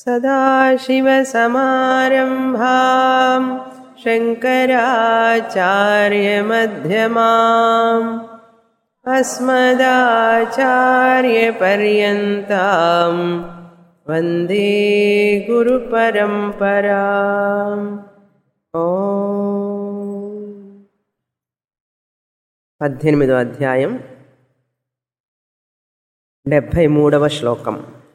सदाशिवसमारम्भां शङ्कराचार्यमध्यमाम् अस्मदाचार्यपर्यन्तां वन्दे गुरुपरम्पराम् ఓ పద్దెనిమిదో అధ్యాయం డెబ్భై మూడవ శ్లోకం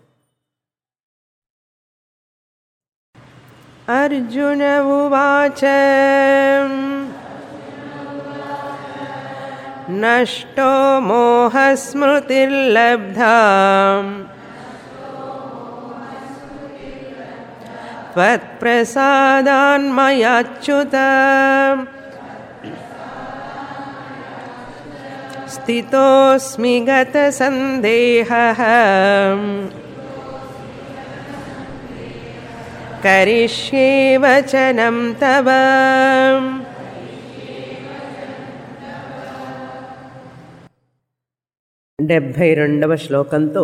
అర్జున ఉవాచ నష్టో మోహస్మృతిర్లబ్ధా त्वत्प्रसादान्मयाच्युत स्थितोऽस्मि गतसन्देहः करिष्ये वचनं तव డెబ్భై రెండవ శ్లోకంతో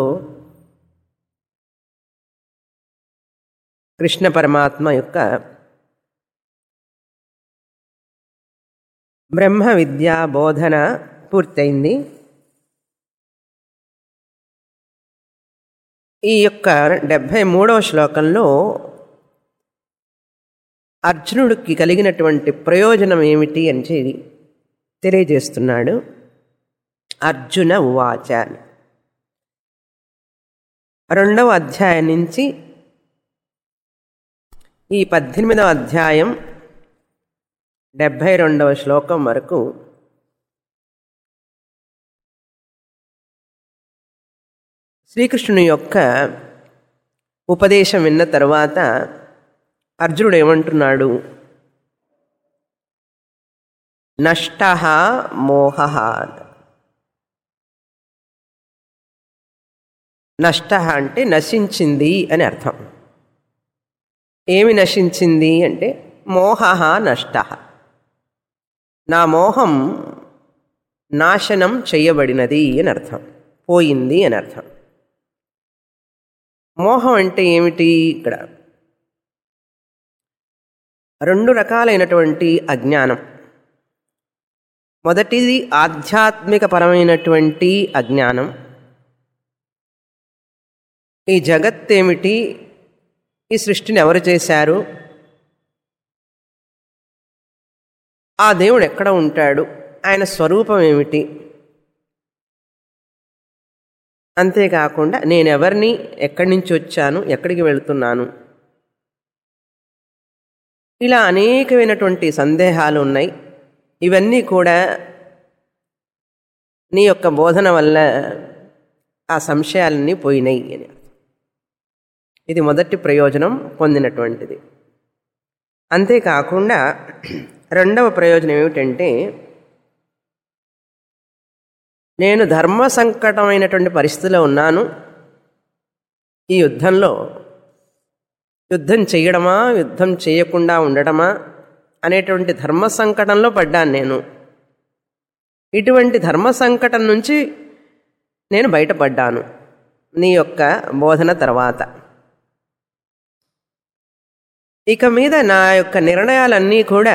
కృష్ణ పరమాత్మ యొక్క బ్రహ్మ విద్యా బోధన పూర్తయింది ఈ యొక్క డెబ్భై మూడవ శ్లోకంలో అర్జునుడికి కలిగినటువంటి ప్రయోజనం ఏమిటి అని చెప్పి తెలియజేస్తున్నాడు అర్జున ఉవాచ రెండవ అధ్యాయం నుంచి ఈ పద్దెనిమిదవ అధ్యాయం డెబ్భై రెండవ శ్లోకం వరకు శ్రీకృష్ణుని యొక్క ఉపదేశం విన్న తర్వాత అర్జునుడు ఏమంటున్నాడు నష్ట మోహ నష్ట అంటే నశించింది అని అర్థం ఏమి నశించింది అంటే మోహ నష్ట నా మోహం నాశనం చేయబడినది అని అర్థం పోయింది అని అర్థం మోహం అంటే ఏమిటి ఇక్కడ రెండు రకాలైనటువంటి అజ్ఞానం మొదటిది ఆధ్యాత్మిక పరమైనటువంటి అజ్ఞానం ఈ జగత్ ఏమిటి ఈ సృష్టిని ఎవరు చేశారు ఆ దేవుడు ఎక్కడ ఉంటాడు ఆయన స్వరూపం ఏమిటి అంతేకాకుండా నేనెవరిని ఎక్కడి నుంచి వచ్చాను ఎక్కడికి వెళుతున్నాను ఇలా అనేకమైనటువంటి సందేహాలు ఉన్నాయి ఇవన్నీ కూడా నీ యొక్క బోధన వల్ల ఆ సంశయాలన్నీ పోయినాయి అని ఇది మొదటి ప్రయోజనం పొందినటువంటిది అంతేకాకుండా రెండవ ప్రయోజనం ఏమిటంటే నేను ధర్మ సంకటమైనటువంటి పరిస్థితిలో ఉన్నాను ఈ యుద్ధంలో యుద్ధం చేయడమా యుద్ధం చేయకుండా ఉండడమా అనేటువంటి ధర్మ సంకటంలో పడ్డాను నేను ఇటువంటి ధర్మ సంకటం నుంచి నేను బయటపడ్డాను నీ యొక్క బోధన తర్వాత ఇక మీద నా యొక్క నిర్ణయాలన్నీ కూడా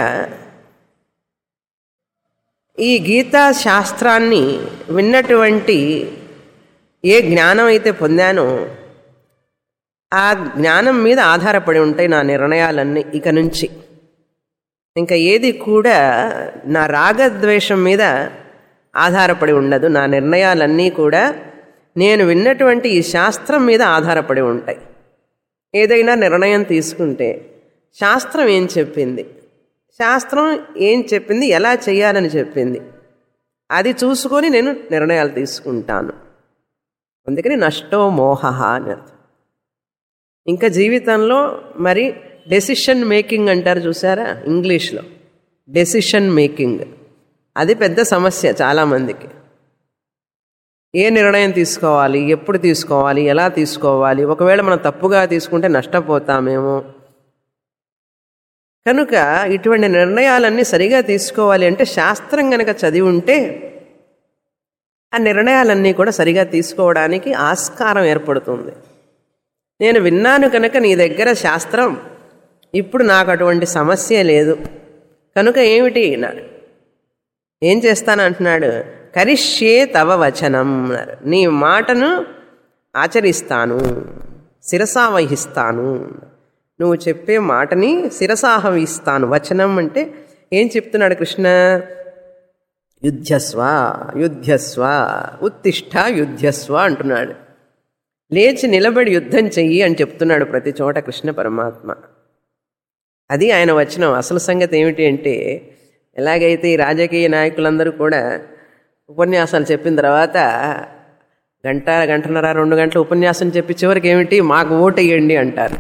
ఈ గీతా శాస్త్రాన్ని విన్నటువంటి ఏ జ్ఞానం అయితే పొందానో ఆ జ్ఞానం మీద ఆధారపడి ఉంటాయి నా నిర్ణయాలన్నీ ఇక నుంచి ఇంకా ఏది కూడా నా రాగద్వేషం మీద ఆధారపడి ఉండదు నా నిర్ణయాలన్నీ కూడా నేను విన్నటువంటి ఈ శాస్త్రం మీద ఆధారపడి ఉంటాయి ఏదైనా నిర్ణయం తీసుకుంటే శాస్త్రం ఏం చెప్పింది శాస్త్రం ఏం చెప్పింది ఎలా చేయాలని చెప్పింది అది చూసుకొని నేను నిర్ణయాలు తీసుకుంటాను అందుకని నష్టో మోహ అని అర్థం ఇంకా జీవితంలో మరి డెసిషన్ మేకింగ్ అంటారు చూసారా ఇంగ్లీష్లో డెసిషన్ మేకింగ్ అది పెద్ద సమస్య చాలామందికి ఏ నిర్ణయం తీసుకోవాలి ఎప్పుడు తీసుకోవాలి ఎలా తీసుకోవాలి ఒకవేళ మనం తప్పుగా తీసుకుంటే నష్టపోతామేమో కనుక ఇటువంటి నిర్ణయాలన్నీ సరిగా తీసుకోవాలి అంటే శాస్త్రం కనుక చదివి ఉంటే ఆ నిర్ణయాలన్నీ కూడా సరిగా తీసుకోవడానికి ఆస్కారం ఏర్పడుతుంది నేను విన్నాను కనుక నీ దగ్గర శాస్త్రం ఇప్పుడు నాకు అటువంటి సమస్య లేదు కనుక ఏమిటి అన్నాడు ఏం చేస్తానంటున్నాడు కరిష్యే తవ వచనం అన్నారు నీ మాటను ఆచరిస్తాను శిరసావహిస్తాను నువ్వు చెప్పే మాటని శిరసాహవిస్తాను వచనం అంటే ఏం చెప్తున్నాడు కృష్ణ యుద్ధస్వ యుద్ధస్వ ఉత్తిష్ట యుద్ధస్వ అంటున్నాడు లేచి నిలబడి యుద్ధం చెయ్యి అని చెప్తున్నాడు ప్రతి చోట కృష్ణ పరమాత్మ అది ఆయన వచనం అసలు సంగతి ఏమిటి అంటే ఎలాగైతే ఈ రాజకీయ నాయకులందరూ కూడా ఉపన్యాసాలు చెప్పిన తర్వాత గంట గంటన్నర రెండు గంటల ఉపన్యాసం చెప్పి చివరికి ఏమిటి మాకు ఓటు వేయండి అంటారు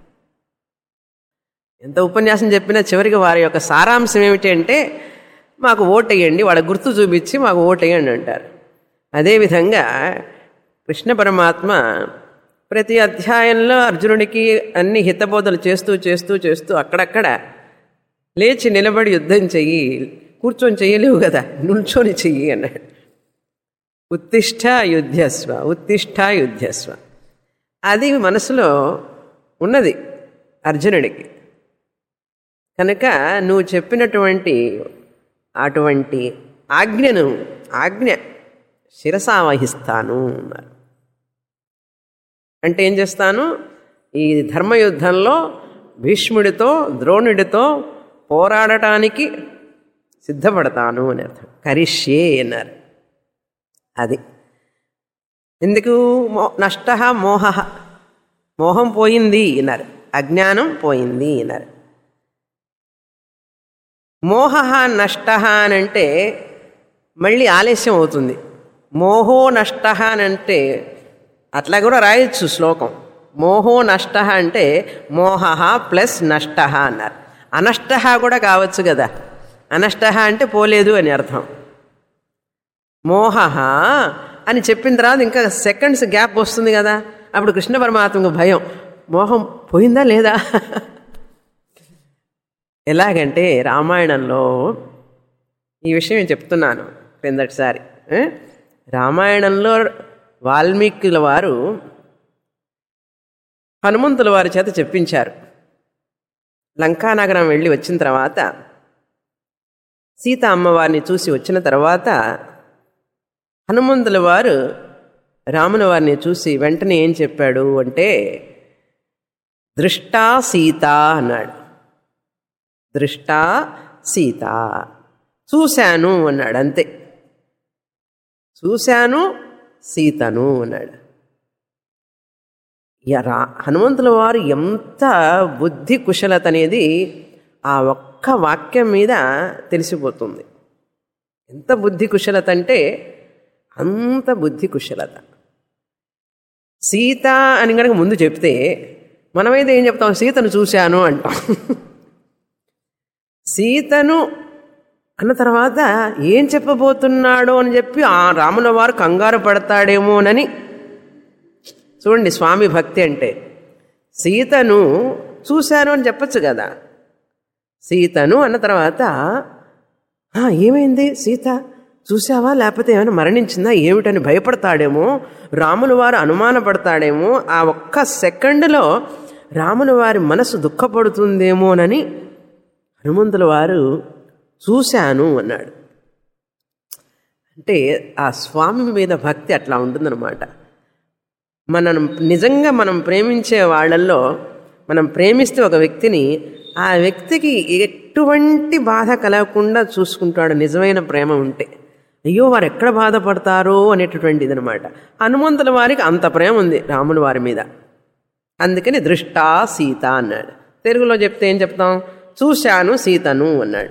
ఎంత ఉపన్యాసం చెప్పినా చివరికి వారి యొక్క సారాంశం ఏమిటి అంటే మాకు ఓటు వేయండి వాళ్ళ గుర్తు చూపించి మాకు ఓటు వేయండి అంటారు అదేవిధంగా కృష్ణ పరమాత్మ ప్రతి అధ్యాయంలో అర్జునుడికి అన్ని హితబోధలు చేస్తూ చేస్తూ చేస్తూ అక్కడక్కడ లేచి నిలబడి యుద్ధం చెయ్యి కూర్చొని చెయ్యలేవు కదా నుంచొని చెయ్యి అన్నాడు ఉత్తిష్ట యుద్ధస్వ ఉత్తిష్ట యుద్ధస్వ అది మనసులో ఉన్నది అర్జునుడికి కనుక నువ్వు చెప్పినటువంటి అటువంటి ఆజ్ఞను ఆజ్ఞ శిరసావహిస్తాను అన్నారు అంటే ఏం చేస్తాను ఈ ధర్మయుద్ధంలో భీష్ముడితో ద్రోణుడితో పోరాడటానికి సిద్ధపడతాను అని అర్థం కరిష్యే అన్నారు అది ఎందుకు మో నష్ట మోహ మోహం పోయింది అన్నారు అజ్ఞానం పోయింది అన్నారు మోహ నష్ట అని అంటే మళ్ళీ ఆలస్యం అవుతుంది మోహో నష్ట అని అంటే అట్లా కూడా రాయొచ్చు శ్లోకం మోహో నష్ట అంటే మోహ ప్లస్ నష్ట అన్నారు అనష్ట కూడా కావచ్చు కదా అనష్ట అంటే పోలేదు అని అర్థం మోహ అని చెప్పిన తర్వాత ఇంకా సెకండ్స్ గ్యాప్ వస్తుంది కదా అప్పుడు కృష్ణ పరమాత్మకు భయం మోహం పోయిందా లేదా ఎలాగంటే రామాయణంలో ఈ విషయం నేను చెప్తున్నాను క్రిందటిసారి ఏ? రామాయణంలో వాల్మీకుల వారు హనుమంతుల వారి చేత చెప్పించారు లంకానగరం వెళ్ళి వచ్చిన తర్వాత సీత అమ్మవారిని చూసి వచ్చిన తర్వాత హనుమంతుల వారు రాముల వారిని చూసి వెంటనే ఏం చెప్పాడు అంటే దృష్టా సీత అన్నాడు దృష్టా సీత చూశాను అన్నాడు అంతే చూశాను సీతను అన్నాడు ఇక రా హనుమంతుల వారు ఎంత బుద్ధి కుశలత అనేది ఆ ఒక్క వాక్యం మీద తెలిసిపోతుంది ఎంత బుద్ధి కుశలత అంటే అంత బుద్ధి కుశలత సీత అని కనుక ముందు చెప్తే మనమైతే ఏం చెప్తాం సీతను చూశాను అంటాం సీతను అన్న తర్వాత ఏం చెప్పబోతున్నాడో అని చెప్పి ఆ రాముల వారు కంగారు పడతాడేమోనని చూడండి స్వామి భక్తి అంటే సీతను చూశాను అని చెప్పచ్చు కదా సీతను అన్న తర్వాత "ఆ, ఏమైంది సీత చూసావా లేకపోతే ఏమైనా మరణించిందా ఏమిటని భయపడతాడేమో రాముల వారు అనుమానపడతాడేమో ఆ ఒక్క సెకండ్లో రాముల వారి మనసు దుఃఖపడుతుందేమోనని హనుమంతుల వారు చూశాను అన్నాడు అంటే ఆ స్వామి మీద భక్తి అట్లా ఉంటుందన్నమాట మనం నిజంగా మనం ప్రేమించే వాళ్ళల్లో మనం ప్రేమిస్తే ఒక వ్యక్తిని ఆ వ్యక్తికి ఎటువంటి బాధ కలగకుండా చూసుకుంటాడు నిజమైన ప్రేమ ఉంటే అయ్యో వారు ఎక్కడ బాధపడతారో అనేటటువంటిది అనమాట హనుమంతుల వారికి అంత ప్రేమ ఉంది రాముల వారి మీద అందుకని దృష్టా సీత అన్నాడు తెలుగులో చెప్తే ఏం చెప్తాం చూశాను సీతను అన్నాడు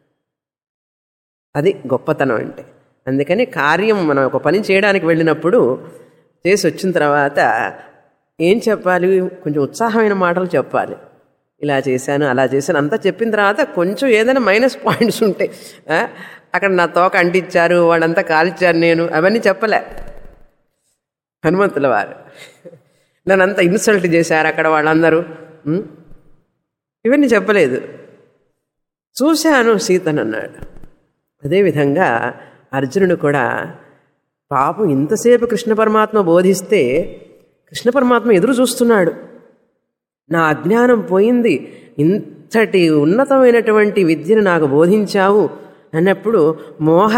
అది గొప్పతనం అంటే అందుకని కార్యం మనం ఒక పని చేయడానికి వెళ్ళినప్పుడు చేసి వచ్చిన తర్వాత ఏం చెప్పాలి కొంచెం ఉత్సాహమైన మాటలు చెప్పాలి ఇలా చేశాను అలా చేశాను అంతా చెప్పిన తర్వాత కొంచెం ఏదైనా మైనస్ పాయింట్స్ ఉంటాయి ఆ, అక్కడ నా తోక అంటించారు వాళ్ళంతా కాల్చారు నేను అవన్నీ చెప్పలే హనుమంతుల వారు నన్ను అంతా ఇన్సల్ట్ చేశారు అక్కడ వాళ్ళందరూ ఉం? ఇవన్నీ చెప్పలేదు చూశాను సీతను అన్నాడు అదేవిధంగా అర్జునుడు కూడా పాపం ఇంతసేపు కృష్ణ పరమాత్మ బోధిస్తే కృష్ణ పరమాత్మ ఎదురు చూస్తున్నాడు నా అజ్ఞానం పోయింది ఇంతటి ఉన్నతమైనటువంటి విద్యను నాకు బోధించావు అన్నప్పుడు మోహ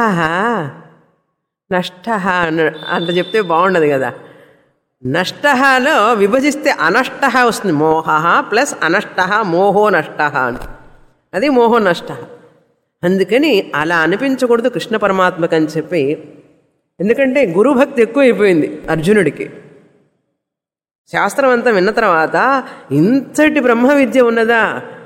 నష్ట అంట చెప్తే బాగుండదు కదా నష్టలో విభజిస్తే అనష్ట వస్తుంది మోహ ప్లస్ అనష్ట మోహో నష్ట అని అది మోహో నష్ట అందుకని అలా అనిపించకూడదు కృష్ణ పరమాత్మకు అని చెప్పి ఎందుకంటే గురుభక్తి ఎక్కువైపోయింది అర్జునుడికి శాస్త్రం అంతా విన్న తర్వాత ఇంతటి బ్రహ్మ విద్య ఉన్నదా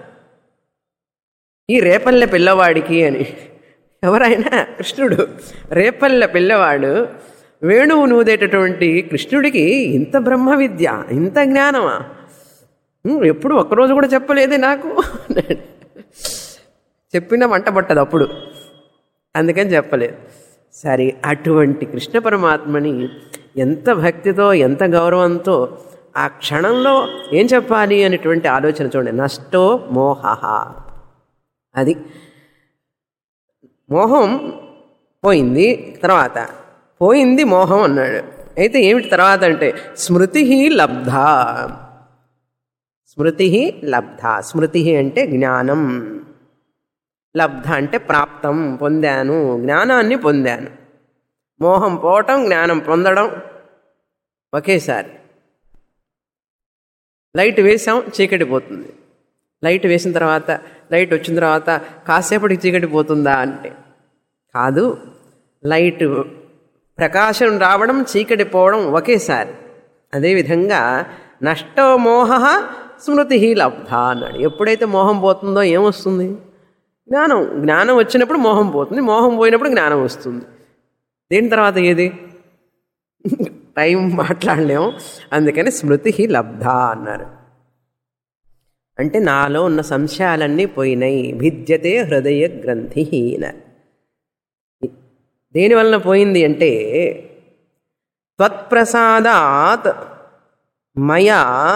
ఈ రేపల్లె పిల్లవాడికి అని ఎవరైనా కృష్ణుడు రేపల్లె పిల్లవాడు వేణువు నూదేటటువంటి కృష్ణుడికి ఇంత బ్రహ్మ విద్య ఇంత జ్ఞానమా ఉమ్, ఎప్పుడు ఒక్కరోజు కూడా చెప్పలేదే నాకు చెప్పినా మంట పట్టదు అప్పుడు అందుకని చెప్పలేదు సరే అటువంటి కృష్ణ పరమాత్మని ఎంత భక్తితో ఎంత గౌరవంతో ఆ క్షణంలో ఏం చెప్పాలి అనేటువంటి ఆలోచన చూడండి నష్టో మోహ అది మోహం పోయింది తర్వాత పోయింది మోహం అన్నాడు అయితే ఏమిటి తర్వాత అంటే స్మృతి లబ్ధ స్మృతి లబ్ధ స్మృతి అంటే జ్ఞానం లబ్ధ అంటే ప్రాప్తం పొందాను జ్ఞానాన్ని పొందాను మోహం పోవటం జ్ఞానం పొందడం ఒకేసారి లైట్ వేసాం చీకటి పోతుంది లైట్ వేసిన తర్వాత లైట్ వచ్చిన తర్వాత కాసేపటికి చీకటి పోతుందా అంటే కాదు లైట్ ప్రకాశం రావడం చీకటి పోవడం ఒకేసారి అదేవిధంగా నష్టో మోహ స్మృతి లబ్ధ అన్నాడు ఎప్పుడైతే మోహం పోతుందో ఏమొస్తుంది జ్ఞానం జ్ఞానం వచ్చినప్పుడు మోహం పోతుంది మోహం పోయినప్పుడు జ్ఞానం వస్తుంది దేని తర్వాత ఏది టైం మాట్లాడలేము అందుకని స్మృతి లబ్ధ అన్నారు అంటే నాలో ఉన్న సంశయాలన్నీ పోయినాయి భిద్యతే హృదయ గ్రంథి అన్నారు దేని వలన పోయింది అంటే త్వత్ప్రసాదాత్ మయా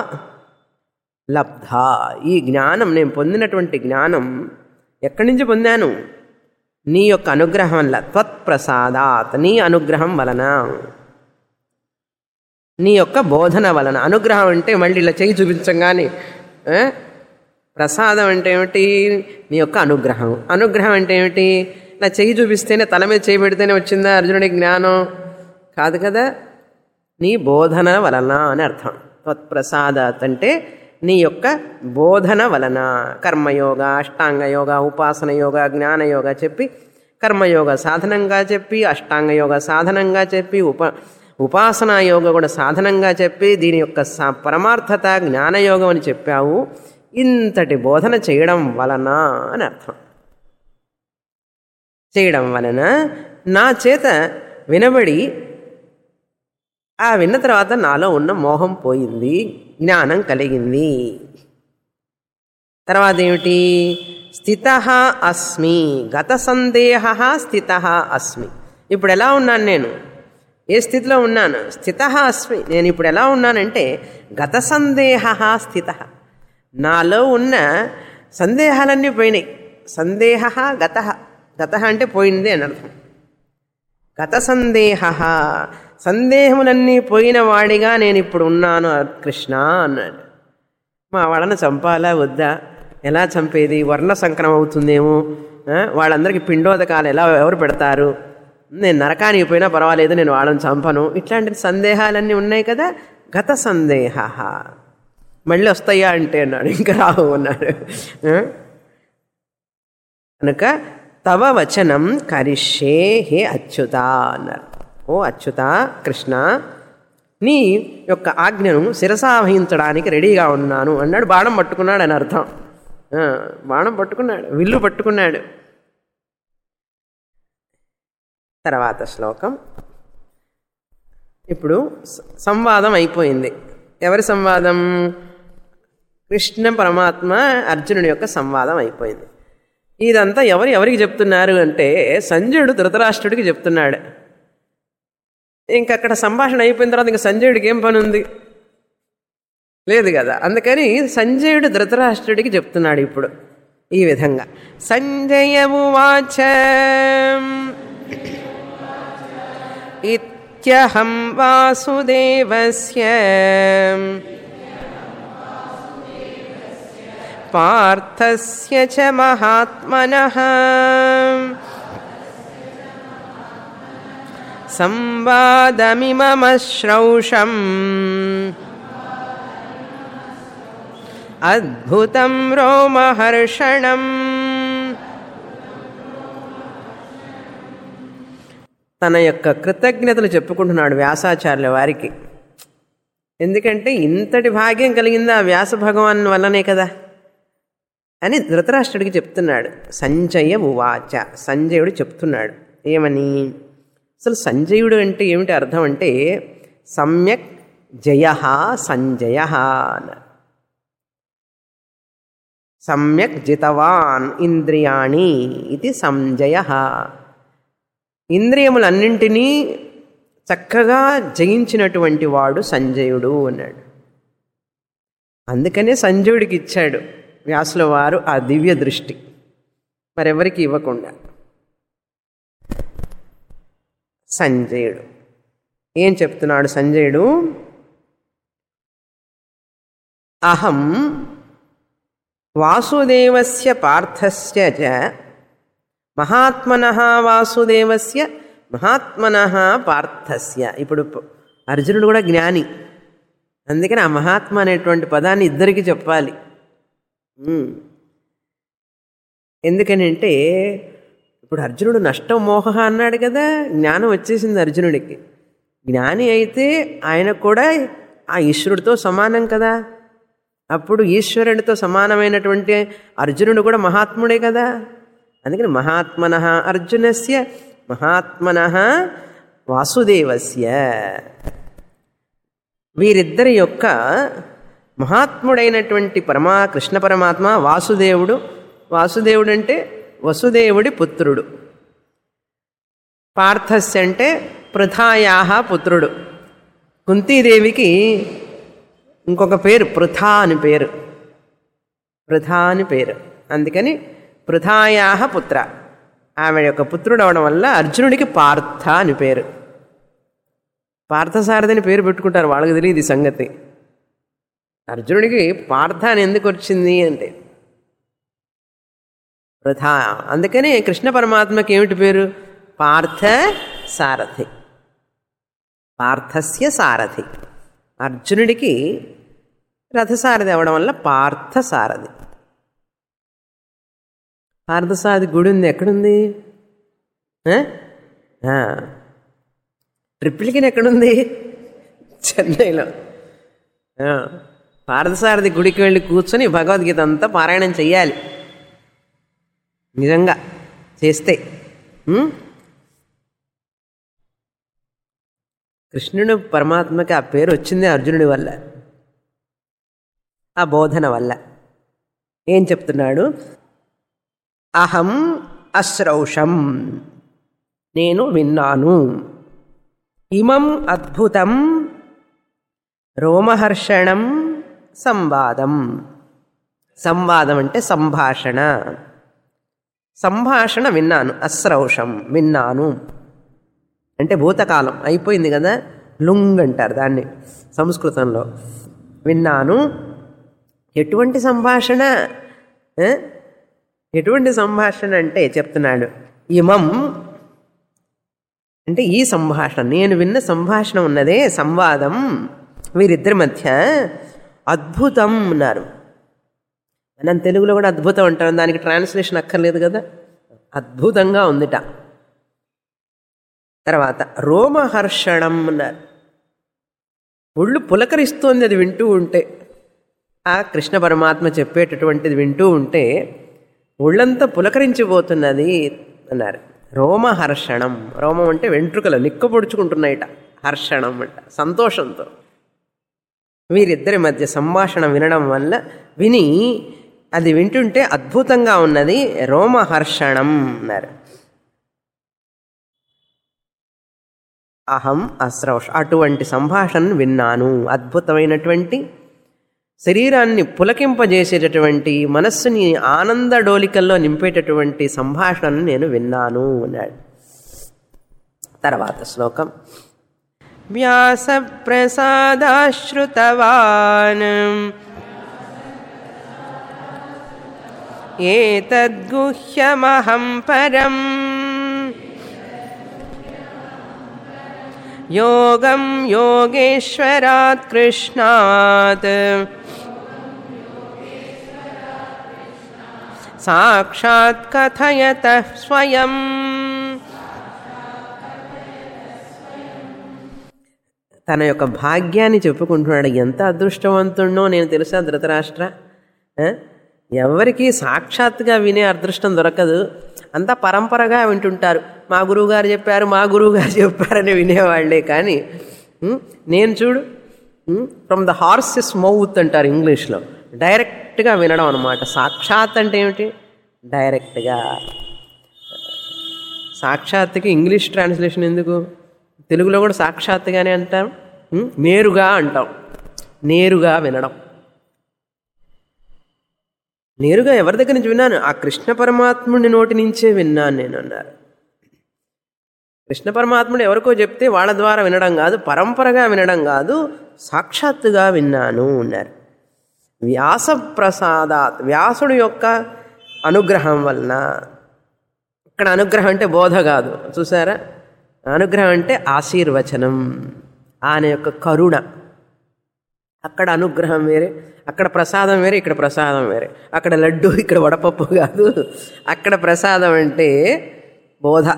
లబ్ధ ఈ జ్ఞానం నేను పొందినటువంటి జ్ఞానం ఎక్కడి నుంచి పొందాను నీ యొక్క అనుగ్రహం వల్ల త్వత్ప్రసాదాత్ నీ అనుగ్రహం వలన నీ యొక్క బోధన వలన అనుగ్రహం అంటే మళ్ళీ ఇలా చేయి చూపించంగానే ఆ? ప్రసాదం అంటే ఏమిటి నీ యొక్క అనుగ్రహం అనుగ్రహం అంటే ఏమిటి ఇలా చెయ్యి చూపిస్తేనే తల మీద చేయి పెడితేనే వచ్చిందా అర్జునుడి జ్ఞానం కాదు కదా నీ బోధన వలన అని అర్థం త్వత్ప్రసాదాత్ అంటే నీ యొక్క బోధన వలన కర్మయోగ అష్టాంగయోగ ఉపాసన యోగ జ్ఞానయోగ చెప్పి కర్మయోగ సాధనంగా చెప్పి అష్టాంగయోగ సాధనంగా చెప్పి ఉప ఉపాసనా యోగ కూడా సాధనంగా చెప్పి దీని యొక్క స- పరమార్థత జ్ఞానయోగం అని చెప్పావు ఇంతటి బోధన చేయడం వలన అని అర్థం చేయడం వలన నా చేత వినబడి ఆ విన్న తర్వాత నాలో ఉన్న మోహం పోయింది జ్ఞానం కలిగింది తర్వాత ఏమిటి స్థిత అస్మి గత సందేహ స్థిత అస్మి ఇప్పుడు ఎలా ఉన్నాను నేను ఏ స్థితిలో ఉన్నాను స్థిత అస్మి నేను ఇప్పుడు ఎలా ఉన్నానంటే గత సందేహ స్థిత నాలో ఉన్న సందేహాలన్నీ పోయినాయి సందేహ గత గత అంటే పోయింది అని అర్థం గత సందేహ సందేహములన్నీ పోయిన వాడిగా నేను ఇప్పుడు ఉన్నాను కృష్ణ అన్నాడు మా వాళ్ళని చంపాలా వద్దా ఎలా చంపేది వర్ణ సంక్రమం అవుతుందేమో ఆ, వాళ్ళందరికీ పిండోదకాలు ఎలా ఎవరు పెడతారు నేను నరకానికి పోయినా పర్వాలేదు నేను వాళ్ళని చంపను ఇట్లాంటి సందేహాలన్నీ ఉన్నాయి కదా గత సందేహ మళ్ళీ వస్తాయా అంటే అన్నాడు ఇంకా రావు అన్నాడు ఆ? కనుక తవ వచనం కరిష్యే హే అచ్యుత అన్నారు ఓ అచ్యుత కృష్ణ నీ యొక్క ఆజ్ఞను శిరసావహించడానికి రెడీగా ఉన్నాను అన్నాడు బాణం పట్టుకున్నాడు అని అర్థం ఆ, బాణం పట్టుకున్నాడు విల్లు పట్టుకున్నాడు తర్వాత శ్లోకం ఇప్పుడు స- సంవాదం అయిపోయింది ఎవరి సంవాదం కృష్ణ పరమాత్మ అర్జునుడి యొక్క సంవాదం అయిపోయింది ఇదంతా ఎవరు ఎవరికి చెప్తున్నారు అంటే సంజయుడు ధృతరాష్ట్రుడికి చెప్తున్నాడు ఇంక అక్కడ సంభాషణ అయిపోయిన తర్వాత ఇంక సంజయుడికి ఏం పని ఉంది లేదు కదా అందుకని సంజయుడు ధృతరాష్ట్రుడికి చెప్తున్నాడు ఇప్పుడు ఈ విధంగా సంజయ ఉవాచ इत्यहं वासुदेवस्य पार्थस्य च महात्मनः संवादमिममश्रौषम् अद्भुतं रोमहर्षणम् తన యొక్క కృతజ్ఞతలు చెప్పుకుంటున్నాడు వ్యాసాచార్యుల వారికి ఎందుకంటే ఇంతటి భాగ్యం కలిగింది ఆ వ్యాస భగవాన్ వల్లనే కదా అని ధృతరాష్ట్రుడికి చెప్తున్నాడు సంజయ ఉవాచ సంజయుడు చెప్తున్నాడు ఏమని అసలు సంజయుడు అంటే ఏమిటి అర్థం అంటే సమ్యక్ జయ సంజయ అన్నారు సమ్యక్ జితవాన్ ఇంద్రియాణి ఇది సంజయ ఇంద్రియములన్నింటినీ చక్కగా జయించినటువంటి వాడు సంజయుడు అన్నాడు అందుకనే సంజయుడికి ఇచ్చాడు వ్యాసుల వారు ఆ దివ్య దృష్టి మరెవరికి ఇవ్వకుండా సంజయుడు ఏం చెప్తున్నాడు సంజయుడు అహం వాసుదేవస్య పార్థస్య చ మహాత్మన వాసుదేవస్య మహాత్మన పార్థస్య ఇప్పుడు అర్జునుడు కూడా జ్ఞాని అందుకని ఆ మహాత్మ అనేటువంటి పదాన్ని ఇద్దరికి చెప్పాలి ఉమ్. ఎందుకనంటే ఇప్పుడు అర్జునుడు నష్టం మోహ అన్నాడు కదా జ్ఞానం వచ్చేసింది అర్జునుడికి జ్ఞాని అయితే ఆయన కూడా ఆ ఈశ్వరుడితో సమానం కదా అప్పుడు ఈశ్వరుడితో సమానమైనటువంటి అర్జునుడు కూడా మహాత్ముడే కదా అందుకని మహాత్మన అర్జునస్య మహాత్మన వాసుదేవస్య వీరిద్దరి యొక్క మహాత్ముడైనటువంటి పరమా కృష్ణ పరమాత్మ వాసుదేవుడు వాసుదేవుడు అంటే వసుదేవుడి పుత్రుడు పార్థస్య అంటే పృథాయాహ పుత్రుడు కుంతీదేవికి ఇంకొక పేరు పృథా అని పేరు పృథా అని పేరు అందుకని పృథాయాహ పుత్ర ఆమె యొక్క పుత్రుడు అవడం వల్ల అర్జునుడికి పార్థ అని పేరు పార్థసారథి అని పేరు పెట్టుకుంటారు వాళ్ళకి తెలియదు ఈ సంగతి అర్జునుడికి పార్థ అని ఎందుకు వచ్చింది అంటే వృథా అందుకని కృష్ణ పరమాత్మకి ఏమిటి పేరు పార్థ సారథి పార్థస్య సారథి అర్జునుడికి రథసారథి అవడం వల్ల పార్థ సారథి పార్థసారథి గుడి ఉంది ఎక్కడుంది ఆ? ఆ. ట్రిప్లికిన్ ఎక్కడుంది చెన్నైలో ఆ. పార్థసారథి గుడికి వెళ్ళి కూర్చొని భగవద్గీత అంతా పారాయణం చెయ్యాలి నిజంగా చేస్తే ఉం? కృష్ణుడు పరమాత్మకి ఆ పేరు వచ్చింది అర్జునుడి వల్ల ఆ బోధన వల్ల ఏం చెప్తున్నాడు అహం అశ్రౌషం నేను విన్నాను ఇమం అద్భుతం రోమహర్షణం సంవాదం సంవాదం అంటే సంభాషణ సంభాషణ విన్నాను అశ్రౌషం విన్నాను అంటే భూతకాలం అయిపోయింది కదా లుంగ్ అంటారు దాన్ని సంస్కృతంలో విన్నాను ఎటువంటి సంభాషణ ఆ? ఎటువంటి సంభాషణ అంటే చెప్తున్నాడు ఇమం అంటే ఈ సంభాషణ నేను విన్న సంభాషణ ఉన్నదే సంవాదం వీరిద్దరి మధ్య అద్భుతం అన్నారు మనం తెలుగులో కూడా అద్భుతం అంటాం దానికి ట్రాన్స్లేషన్ అక్కర్లేదు కదా అద్భుతంగా ఉందిట తర్వాత రోమహర్షణం అన్నారు ఒళ్ళు పులకరిస్తోంది అది వింటూ ఉంటే ఆ కృష్ణ పరమాత్మ చెప్పేటటువంటిది వింటూ ఉంటే ఒళ్ళంతా పులకరించిపోతున్నది అన్నారు రోమహర్షణం రోమం అంటే వెంట్రుకలు నిక్కపొడుచుకుంటున్నాయిట హర్షణం అంట సంతోషంతో వీరిద్దరి మధ్య సంభాషణ వినడం వల్ల విని అది వింటుంటే అద్భుతంగా ఉన్నది రోమహర్షణం అన్నారు అహం అశ్రౌష్ అటువంటి సంభాషణను విన్నాను అద్భుతమైనటువంటి శరీరాన్ని పులకింపజేసేటటువంటి మనస్సుని ఆనంద డోలికల్లో నింపేటటువంటి సంభాషణను నేను విన్నాను అన్నాడు తర్వాత శ్లోకం వ్యాసప్రసాదాశ్రుతవాన్ ఏతద్గుహ్యమహం పరం యోగం యోగేశ్వరాత్ కృష్ణాత్ సాక్షాత్ కథయత స్వయం తన యొక్క భాగ్యాన్ని చెప్పుకుంటున్నాడు ఎంత అదృష్టవంతుడో నేను తెలుసా ధృతరాష్ట్ర ఆ? ఎవరికి సాక్షాత్తుగా వినే అదృష్టం దొరకదు అంతా పరంపరగా వింటుంటారు మా గురువుగారు చెప్పారు మా గురువుగారు చెప్పారని వినేవాళ్లే కానీ ఉం, నేను చూడు ఫ్రమ్ ద హార్సెస్ మౌత్ అంటారు ఇంగ్లీష్లో డైరెక్ట్గా వినడం అనమాట సాక్షాత్ అంటే ఏమిటి డైరెక్ట్గా సాక్షాత్తుకి ఇంగ్లీష్ ట్రాన్స్లేషన్ ఎందుకు తెలుగులో కూడా సాక్షాత్తుగానే అంటాం ఉం? నేరుగా అంటాం నేరుగా వినడం నేరుగా ఎవరి దగ్గర నుంచి విన్నాను ఆ కృష్ణ పరమాత్ముడి నోటి నుంచే విన్నాను నేను అన్నారు కృష్ణ పరమాత్ముడు ఎవరికో చెప్తే వాళ్ళ ద్వారా వినడం కాదు పరంపరగా వినడం కాదు సాక్షాత్తుగా విన్నాను అన్నారు వ్యాస ప్రసాదాత్ వ్యాసుడు యొక్క అనుగ్రహం వలన ఇక్కడ అనుగ్రహం అంటే బోధ కాదు చూసారా అనుగ్రహం అంటే ఆశీర్వచనం ఆయన యొక్క కరుణ అక్కడ అనుగ్రహం వేరే అక్కడ ప్రసాదం వేరే ఇక్కడ ప్రసాదం వేరే అక్కడ లడ్డు ఇక్కడ వడపప్పు కాదు అక్కడ ప్రసాదం అంటే బోధ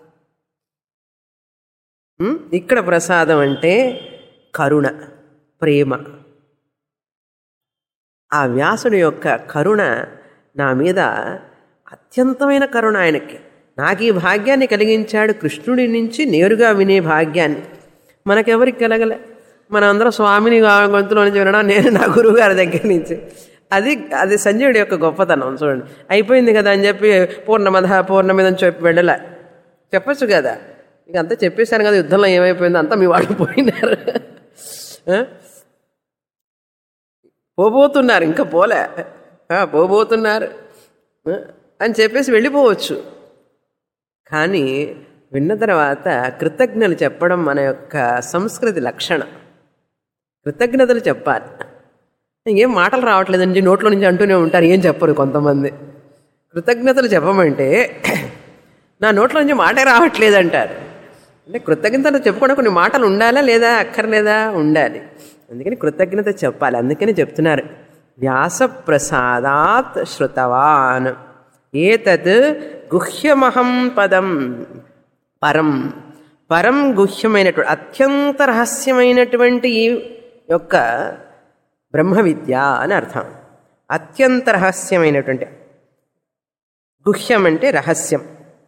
ఉం? ఇక్కడ ప్రసాదం అంటే కరుణ ప్రేమ ఆ వ్యాసుడి యొక్క కరుణ నా మీద అత్యంతమైన కరుణ ఆయనకి నాకు ఈ భాగ్యాన్ని కలిగించాడు కృష్ణుడి నుంచి నేరుగా వినే భాగ్యాన్ని మనకెవరికి కలగలే మనందరం స్వామిని గా- గొంతులో నుంచి వినడం నేను నా గురువుగారి దగ్గర నుంచి అది అది సంజయుడి యొక్క గొప్పతనం చూడండి అయిపోయింది కదా అని చెప్పి పూర్ణమద పూర్ణమిదని చెప్పి వెళ్ళలే చెప్పొచ్చు కదా ఇక అంతా చెప్పేశాను కదా యుద్ధంలో ఏమైపోయిందో అంతా మీ వాళ్ళు పోయినారు ఆ? పోబోతున్నారు ఇంకా పోలే ఆ, పోబోతున్నారు ఆ, అని చెప్పేసి వెళ్ళిపోవచ్చు కానీ విన్న తర్వాత కృతజ్ఞతలు చెప్పడం మన యొక్క సంస్కృతి లక్షణం కృతజ్ఞతలు చెప్పాలి ఇంకేం మాటలు రావట్లేదండి నోట్లో నుంచి అంటూనే ఉంటారు ఏం చెప్పరు కొంతమంది కృతజ్ఞతలు చెప్పమంటే నా నోట్లో నుంచి మాటే రావట్లేదంటారు అంటే కృతజ్ఞతలు చెప్పుకోవడం కొన్ని మాటలు ఉండాలా లేదా అక్కర్లేదా ఉండాలి అందుకని కృతజ్ఞత చెప్పాలి అందుకని చెప్తున్నారు వ్యాస ప్రసాదాత్ శ్రుతవాన్ ఏతత్ గుహ్యమహం పదం పరం పరం గుహ్యమైనటువంటి అత్యంత రహస్యమైనటువంటి ఈ యొక్క బ్రహ్మ విద్య అని అర్థం అత్యంత రహస్యమైనటువంటి గుహ్యం అంటే రహస్యం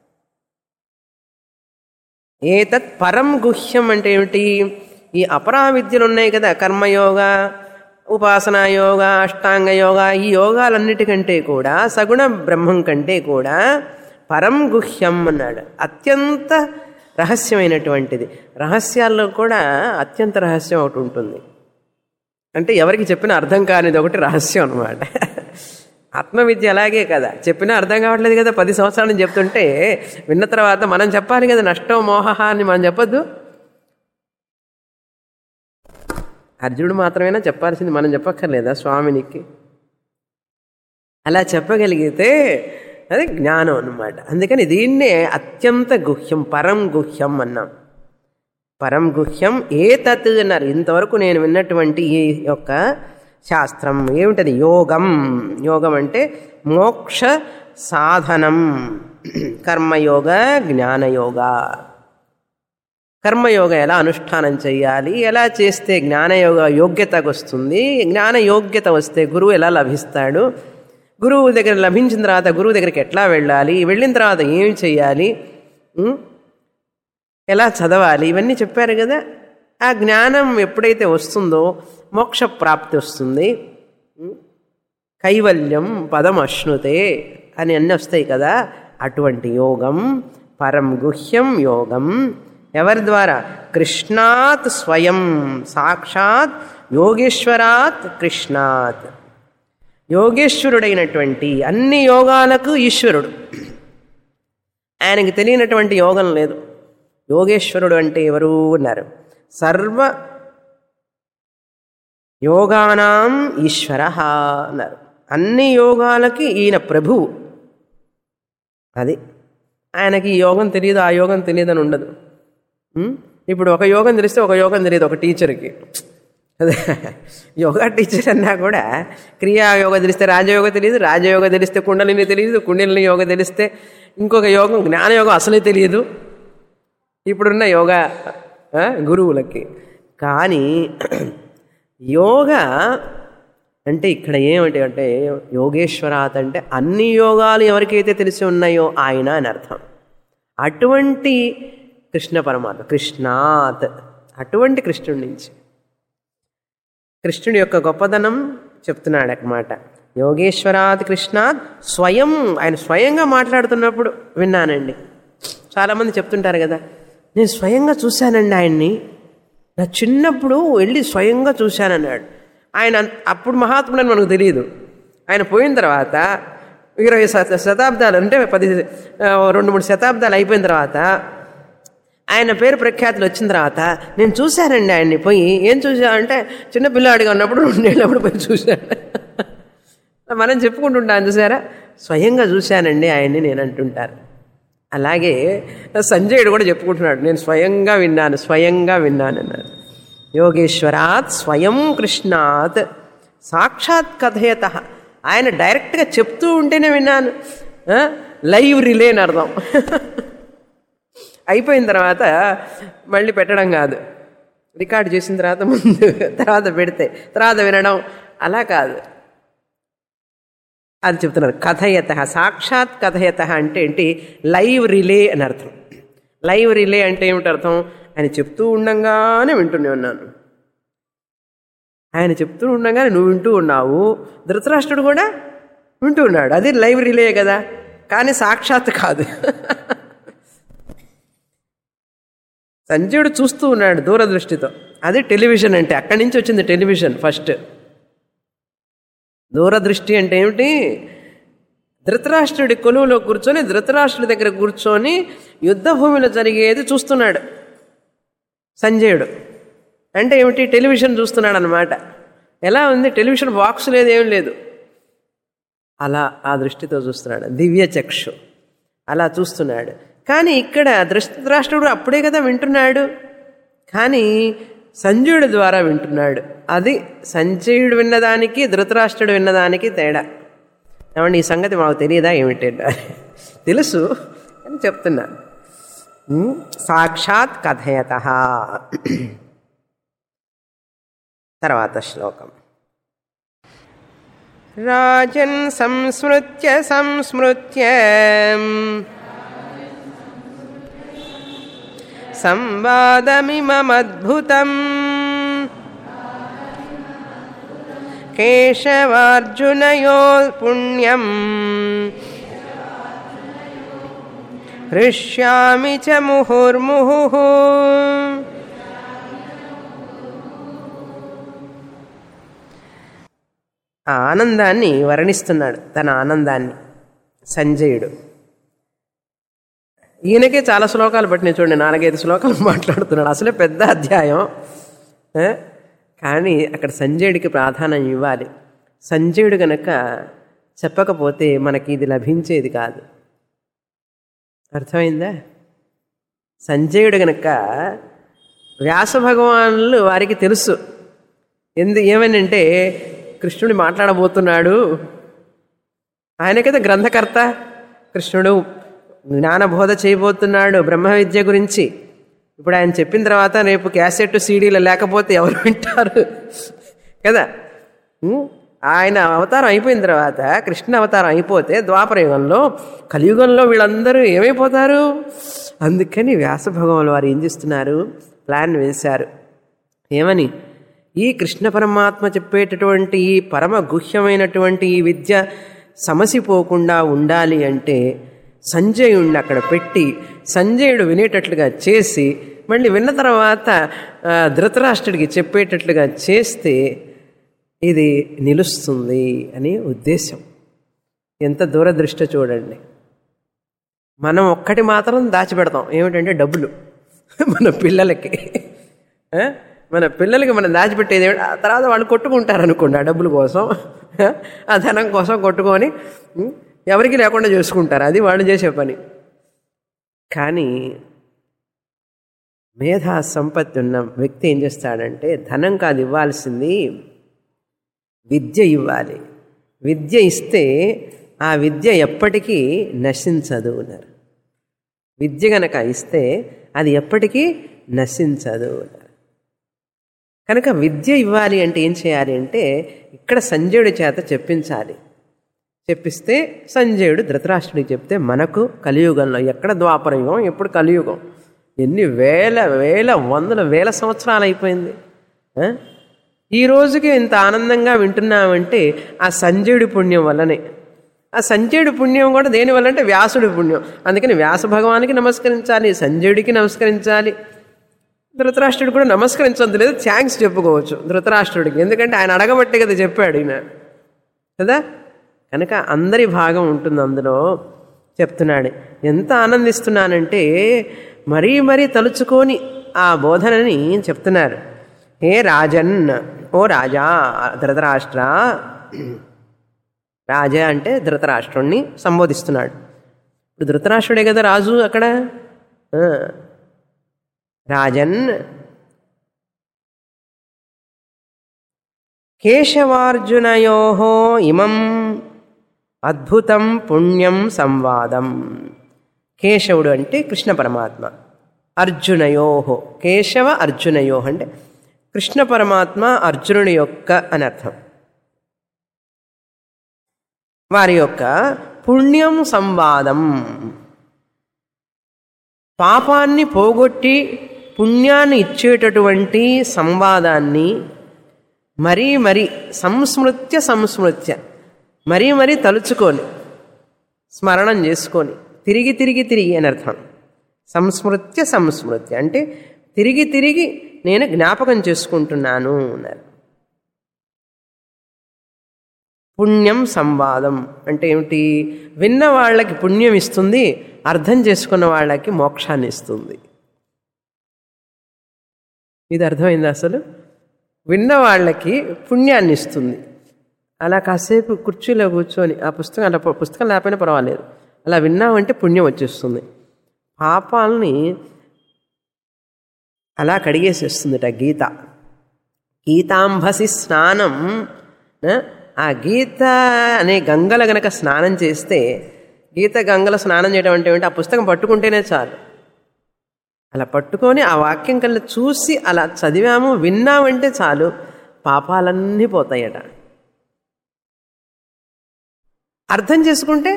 ఏతత్ పరం గుహ్యం అంటే ఏమిటి ఈ అపరా విద్యలు ఉన్నాయి కదా కర్మయోగ ఉపాసనా యోగ అష్టాంగ యోగ ఈ యోగాలన్నిటికంటే కూడా సగుణ బ్రహ్మం కంటే కూడా పరం గుహ్యం అన్నాడు అత్యంత రహస్యమైనటువంటిది రహస్యాల్లో కూడా అత్యంత రహస్యం ఒకటి ఉంటుంది అంటే ఎవరికి చెప్పినా అర్థం కానిది ఒకటి రహస్యం అనమాట ఆత్మవిద్య అలాగే కదా చెప్పినా అర్థం కావట్లేదు కదా పది సంవత్సరాల నుంచి చెప్తుంటే విన్న తర్వాత మనం చెప్పాలి కదా నష్టం మోహ అని మనం చెప్పొద్దు అర్జునుడు మాత్రమేనా చెప్పాల్సింది మనం చెప్పక్కర్లేదా స్వామినికి అలా చెప్పగలిగితే అది జ్ఞానం అన్నమాట అందుకని దీన్నే అత్యంత గుహ్యం పరం గుహ్యం అన్నాం పరం గుహ్యం ఏ తత్ అన్నారు ఇంతవరకు నేను విన్నటువంటి ఈ యొక్క శాస్త్రం ఏమిటది యోగం యోగం అంటే మోక్ష సాధనం కర్మయోగ జ్ఞానయోగ కర్మయోగ ఎలా అనుష్ఠానం చేయాలి ఎలా చేస్తే జ్ఞానయోగ యోగ్యతకు వస్తుంది జ్ఞాన యోగ్యత వస్తే గురువు ఎలా లభిస్తాడు గురువు దగ్గర లభించిన తర్వాత గురువు దగ్గరికి ఎట్లా వెళ్ళాలి వెళ్ళిన తర్వాత ఏమి చేయాలి ఉం? ఎలా చదవాలి ఇవన్నీ చెప్పారు కదా ఆ జ్ఞానం ఎప్పుడైతే వస్తుందో మోక్ష ప్రాప్తి వస్తుంది ఉం? కైవల్యం పదం అశ్నుతే అని అన్నీ వస్తాయి కదా అటువంటి యోగం పరం గుహ్యం యోగం ఎవరి ద్వారా కృష్ణాత్ స్వయం సాక్షాత్ యోగేశ్వరాత్ కృష్ణాత్ యోగేశ్వరుడైనటువంటి అన్ని యోగాలకు ఈశ్వరుడు ఆయనకి తెలియనటువంటి యోగం లేదు యోగేశ్వరుడు అంటే ఎవరు అన్నారు సర్వ యోగానాం ఈశ్వర అన్నారు అన్ని యోగాలకి ఈయన ప్రభువు అది ఆయనకి ఈ యోగం తెలియదు ఆ యోగం తెలియదు అని ఉండదు ఉం? ఇప్పుడు ఒక యోగం తెలిస్తే ఒక యోగం తెలియదు ఒక టీచర్కి అదే యోగా టీచర్ అన్నా కూడా క్రియా యోగ తెలిస్తే రాజయోగ తెలియదు రాజయోగ తెలిస్తే కుండలిని తెలియదు కుండలిని యోగ తెలిస్తే ఇంకొక యోగం జ్ఞానయోగం అసలే తెలియదు ఇప్పుడున్న యోగా ఆ, గురువులకి కానీ యోగా అంటే ఇక్కడ ఏమిటి అంటే యోగేశ్వరాత్ అంటే అన్ని యోగాలు ఎవరికైతే తెలిసి ఉన్నాయో ఆయన అని అర్థం అటువంటి కృష్ణ పరమాత్మ కృష్ణాత్ అటువంటి కృష్ణుడి నుంచి కృష్ణుడి యొక్క గొప్పదనం చెప్తున్నాడు అన్నమాట యోగేశ్వరాత్ కృష్ణాత్ స్వయం ఆయన స్వయంగా మాట్లాడుతున్నప్పుడు విన్నానండి చాలామంది చెప్తుంటారు కదా నేను స్వయంగా చూశానండి ఆయన్ని నా చిన్నప్పుడు వెళ్ళి స్వయంగా చూశానన్నాడు ఆయన అప్పుడు మహాత్ముడని మనకు తెలియదు ఆయన పోయిన తర్వాత ఇరవై శత శతాబ్దాలు అంటే పది ఆ, రెండు మూడు శతాబ్దాలు అయిపోయిన తర్వాత ఆయన పేరు ప్రఖ్యాతులు వచ్చిన తర్వాత నేను చూశానండి ఆయన్ని పోయి ఏం చూసా అంటే చిన్న పిల్లాడిగా ఉన్నప్పుడు రెండేళ్ళప్పుడు పోయి చూశాను మనం చెప్పుకుంటుంటాం చూసారా స్వయంగా చూశానండి ఆయన్ని నేను అంటుంటారు అలాగే సంజయుడు కూడా చెప్పుకుంటున్నాడు నేను స్వయంగా విన్నాను స్వయంగా విన్నాను అన్నాడు యోగేశ్వరాత్ స్వయం కృష్ణాత్ సాక్షాత్ కథయత ఆయన డైరెక్ట్గా చెప్తూ ఉంటేనే విన్నాను ఆ? లైవ్ రిలే అని అర్థం అయిపోయిన తర్వాత మళ్ళీ పెట్టడం కాదు రికార్డ్ చేసిన తర్వాత ముందు తర్వాత పెడితే తర్వాత వినడం అలా కాదు అది చెప్తున్నారు కథయత సాక్షాత్ కథయత అంటే ఏంటి లైవ్ రిలే అని అర్థం లైవ్ రిలే అంటే ఏమిటి అర్థం ఆయన చెప్తూ ఉండంగానే వింటూనే ఉన్నాను ఆయన చెప్తూ ఉండగానే నువ్వు వింటూ ఉన్నావు ధృతరాష్ట్రుడు కూడా వింటూ ఉన్నాడు అది లైవ్ రిలే కదా కానీ సాక్షాత్ కాదు సంజయుడు చూస్తూ ఉన్నాడు దూరదృష్టితో అది టెలివిజన్ అంటే అక్కడి నుంచి వచ్చింది టెలివిజన్ ఫస్ట్ దూరదృష్టి అంటే ఏమిటి ధృతరాష్ట్రుడి కొలువులో కూర్చొని ధృతరాష్ట్రుడి దగ్గర కూర్చొని యుద్ధ భూమిలో జరిగేది చూస్తున్నాడు సంజయుడు అంటే ఏమిటి టెలివిజన్ చూస్తున్నాడు అనమాట ఎలా ఉంది టెలివిజన్ బాక్స్ లేదు ఏం లేదు అలా ఆ దృష్టితో చూస్తున్నాడు దివ్య చక్షు అలా చూస్తున్నాడు కానీ ఇక్కడ ధృతరాష్ట్రుడు అప్పుడే కదా వింటున్నాడు కానీ సంజయుడి ద్వారా వింటున్నాడు అది సంజయుడు విన్నదానికి ధృతరాష్ట్రుడు విన్నదానికి తేడా ఏమండి ఈ సంగతి మాకు తెలియదా ఏమిటి తెలుసు అని చెప్తున్నాను ఉమ్, సాక్షాత్ కథయత తర్వాత శ్లోకం రాజన్ సంస్మృత్య సంస్మృత్య సంవాదమిమద్భుతం కేశవార్జునయో పుణ్యం హృష్యామి చ ముహుర్ముహు ఆ ఆనందాన్ని వర్ణిస్తున్నాడు తన ఆనందాన్ని సంజయుడు ఈయనకే చాలా శ్లోకాలు పట్టినాయి చూడండి నాలుగైదు శ్లోకాలు మాట్లాడుతున్నాడు అసలే పెద్ద అధ్యాయం ఆ? కానీ అక్కడ సంజయుడికి ప్రాధాన్యం ఇవ్వాలి సంజయుడు గనక చెప్పకపోతే మనకి ఇది లభించేది కాదు అర్థమైందా సంజయుడు గనక వ్యాస భగవానులు వారికి తెలుసు ఎందు ఏమనంటే కృష్ణుడు మాట్లాడబోతున్నాడు ఆయనకైతే గ్రంథకర్త కృష్ణుడు జ్ఞానబోధ చేయబోతున్నాడు బ్రహ్మ విద్య గురించి ఇప్పుడు ఆయన చెప్పిన తర్వాత రేపు క్యాసెట్ సీడీలు లేకపోతే ఎవరు వింటారు కదా ఉం? ఆయన అవతారం అయిపోయిన తర్వాత కృష్ణ అవతారం అయిపోతే ద్వాపర యుగంలో కలియుగంలో వీళ్ళందరూ ఏమైపోతారు అందుకని వ్యాస భగవాన్ వారు ఏం చేస్తున్నారు ప్లాన్ వేశారు ఏమని ఈ కృష్ణ పరమాత్మ చెప్పేటటువంటి ఈ పరమ గుహ్యమైనటువంటి ఈ విద్య సమసిపోకుండా ఉండాలి అంటే సంజయుడిని అక్కడ పెట్టి సంజయుడు వినేటట్లుగా చేసి మళ్ళీ విన్న తర్వాత ఆ, ధృతరాష్ట్రుడికి చెప్పేటట్లుగా చేస్తే ఇది నిలుస్తుంది అనే ఉద్దేశం ఎంత దూరదృష్టి చూడండి మనం ఒక్కటి మాత్రం దాచిపెడతాం ఏమిటంటే డబ్బులు మన పిల్లలకి ఆ? మన పిల్లలకి మనం దాచిపెట్టేది ఏమిటి? ఆ తర్వాత వాళ్ళు కొట్టుకుంటారు అనుకోండి ఆ డబ్బుల కోసం ఆ ధనం కోసం కొట్టుకొని ఉం, ఎవరికి లేకుండా చేసుకుంటారు అది వాళ్ళు చేసే పని కానీ మేధా సంపత్తి ఉన్న వ్యక్తి ఏం చేస్తాడంటే ధనం కాదు ఇవ్వాల్సింది విద్య ఇవ్వాలి విద్య ఇస్తే ఆ విద్య ఎప్పటికీ నశించదు అన్నారు విద్య గనక ఇస్తే అది ఎప్పటికీ నశించదు అన్నారు కనుక విద్య ఇవ్వాలి అంటే ఏం చేయాలి అంటే ఇక్కడ సంజయుడి చేత చెప్పించాలి చెప్పిస్తే సంజయుడు ధృతరాష్ట్రుడికి చెప్తే మనకు కలియుగంలో ఎక్కడ ద్వాపరయుగం ఎప్పుడు కలియుగం ఎన్ని వేల వేల వందల వేల సంవత్సరాలు అయిపోయింది ఆ? ఈ రోజుకి ఇంత ఆనందంగా వింటున్నామంటే ఆ సంజయుడి పుణ్యం వల్లనే ఆ సంజయుడి పుణ్యం కూడా దేని వల్ల అంటే వ్యాసుడి పుణ్యం అందుకని వ్యాస భగవానికి నమస్కరించాలి సంజయుడికి నమస్కరించాలి ధృతరాష్ట్రుడు కూడా నమస్కరించద్దు లేదు థ్యాంక్స్ చెప్పుకోవచ్చు ధృతరాష్ట్రుడికి ఎందుకంటే ఆయన అడగబట్టే కదా చెప్పాడు ఈయన కదా కనుక అందరి భాగం ఉంటుంది అందులో చెప్తున్నాడు ఎంత ఆనందిస్తున్నానంటే మరీ మరీ తలుచుకొని ఆ బోధనని చెప్తున్నారు హే రాజన్ ఓ రాజా ధృతరాష్ట్ర రాజా అంటే ధృతరాష్ట్రుణ్ణి సంబోధిస్తున్నాడు ఇప్పుడు ధృతరాష్ట్రుడే కదా రాజు అక్కడ ఆ. రాజన్ కేశవార్జునయో ఇమం అద్భుతం పుణ్యం సంవాదం కేశవుడు అంటే కృష్ణ పరమాత్మ అర్జునయో కేశవ అర్జునయో అంటే కృష్ణ పరమాత్మ అర్జునుడి యొక్క అని అర్థం వారి యొక్క పుణ్యం సంవాదం పాపాన్ని పోగొట్టి పుణ్యాన్ని ఇచ్చేటటువంటి సంవాదాన్ని మరీ మరీ సంస్మృత్య సంస్మృత్య మరీ మరీ తలుచుకొని స్మరణం చేసుకొని తిరిగి తిరిగి తిరిగి అని అర్థం సంస్మృత్య సంస్మృత్య అంటే తిరిగి తిరిగి నేను జ్ఞాపకం చేసుకుంటున్నాను అన్నారు పుణ్యం సంవాదం అంటే ఏమిటి విన్న వాళ్ళకి పుణ్యం ఇస్తుంది అర్థం చేసుకున్న వాళ్ళకి మోక్షాన్ని ఇస్తుంది ఇది అర్థమైంది అసలు విన్న వాళ్ళకి పుణ్యాన్ని ఇస్తుంది అలా కాసేపు కుర్చీలో కూర్చొని ఆ పుస్తకం అలా పుస్తకం లేకపోయినా పర్వాలేదు అలా విన్నామంటే పుణ్యం వచ్చేస్తుంది పాపాలని అలా కడిగేసేస్తుందిట గీత గీతాంభసి స్నానం ఆ, ఆ గీత అనే గంగల గనక స్నానం చేస్తే గీత గంగల స్నానం చేయడం అంటే ఏంటి ఆ పుస్తకం పట్టుకుంటేనే చాలు అలా పట్టుకొని ఆ వాక్యం కల్లా చూసి అలా చదివాము విన్నామంటే చాలు పాపాలన్నీ పోతాయట అర్థం చేసుకుంటే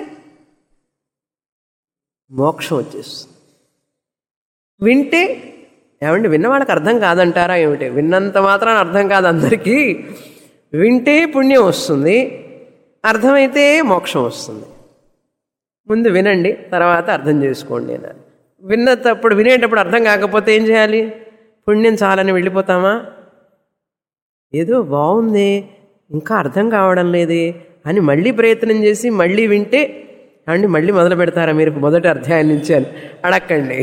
మోక్షం వచ్చేస్తుంది వింటే ఏమండి విన్న వాళ్ళకి అర్థం కాదంటారా ఏమిటి విన్నంత మాత్రాన అర్థం కాదు అందరికీ వింటే పుణ్యం వస్తుంది అర్థమైతే మోక్షం వస్తుంది ముందు వినండి తర్వాత అర్థం చేసుకోండి అన్నారు విన్నప్పుడు వినేటప్పుడు అర్థం కాకపోతే ఏం చేయాలి పుణ్యం చాలని వెళ్ళిపోతామా ఏదో బాగుంది ఇంకా అర్థం కావడం లేదే అని మళ్ళీ ప్రయత్నం చేసి మళ్ళీ వింటే అండి మళ్ళీ మొదలు పెడతారా మీరు మొదటి అధ్యాయం నుంచి అని అడక్కండి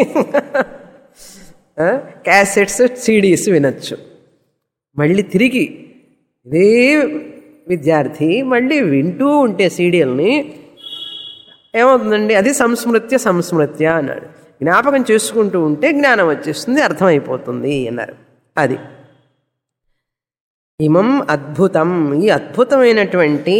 ఆ, క్యాసెట్స్ సీడీస్ వినొచ్చు మళ్ళీ తిరిగి ఇదే విద్యార్థి మళ్ళీ వింటూ ఉంటే సీడీల్ని ఏమవుతుందండి అది సంస్మృత్య సంస్మృత్య అన్నాడు జ్ఞాపకం చేసుకుంటూ ఉంటే జ్ఞానం వచ్చేస్తుంది అర్థమైపోతుంది అన్నారు అది ఇమం అద్భుతం ఈ అద్భుతమైనటువంటి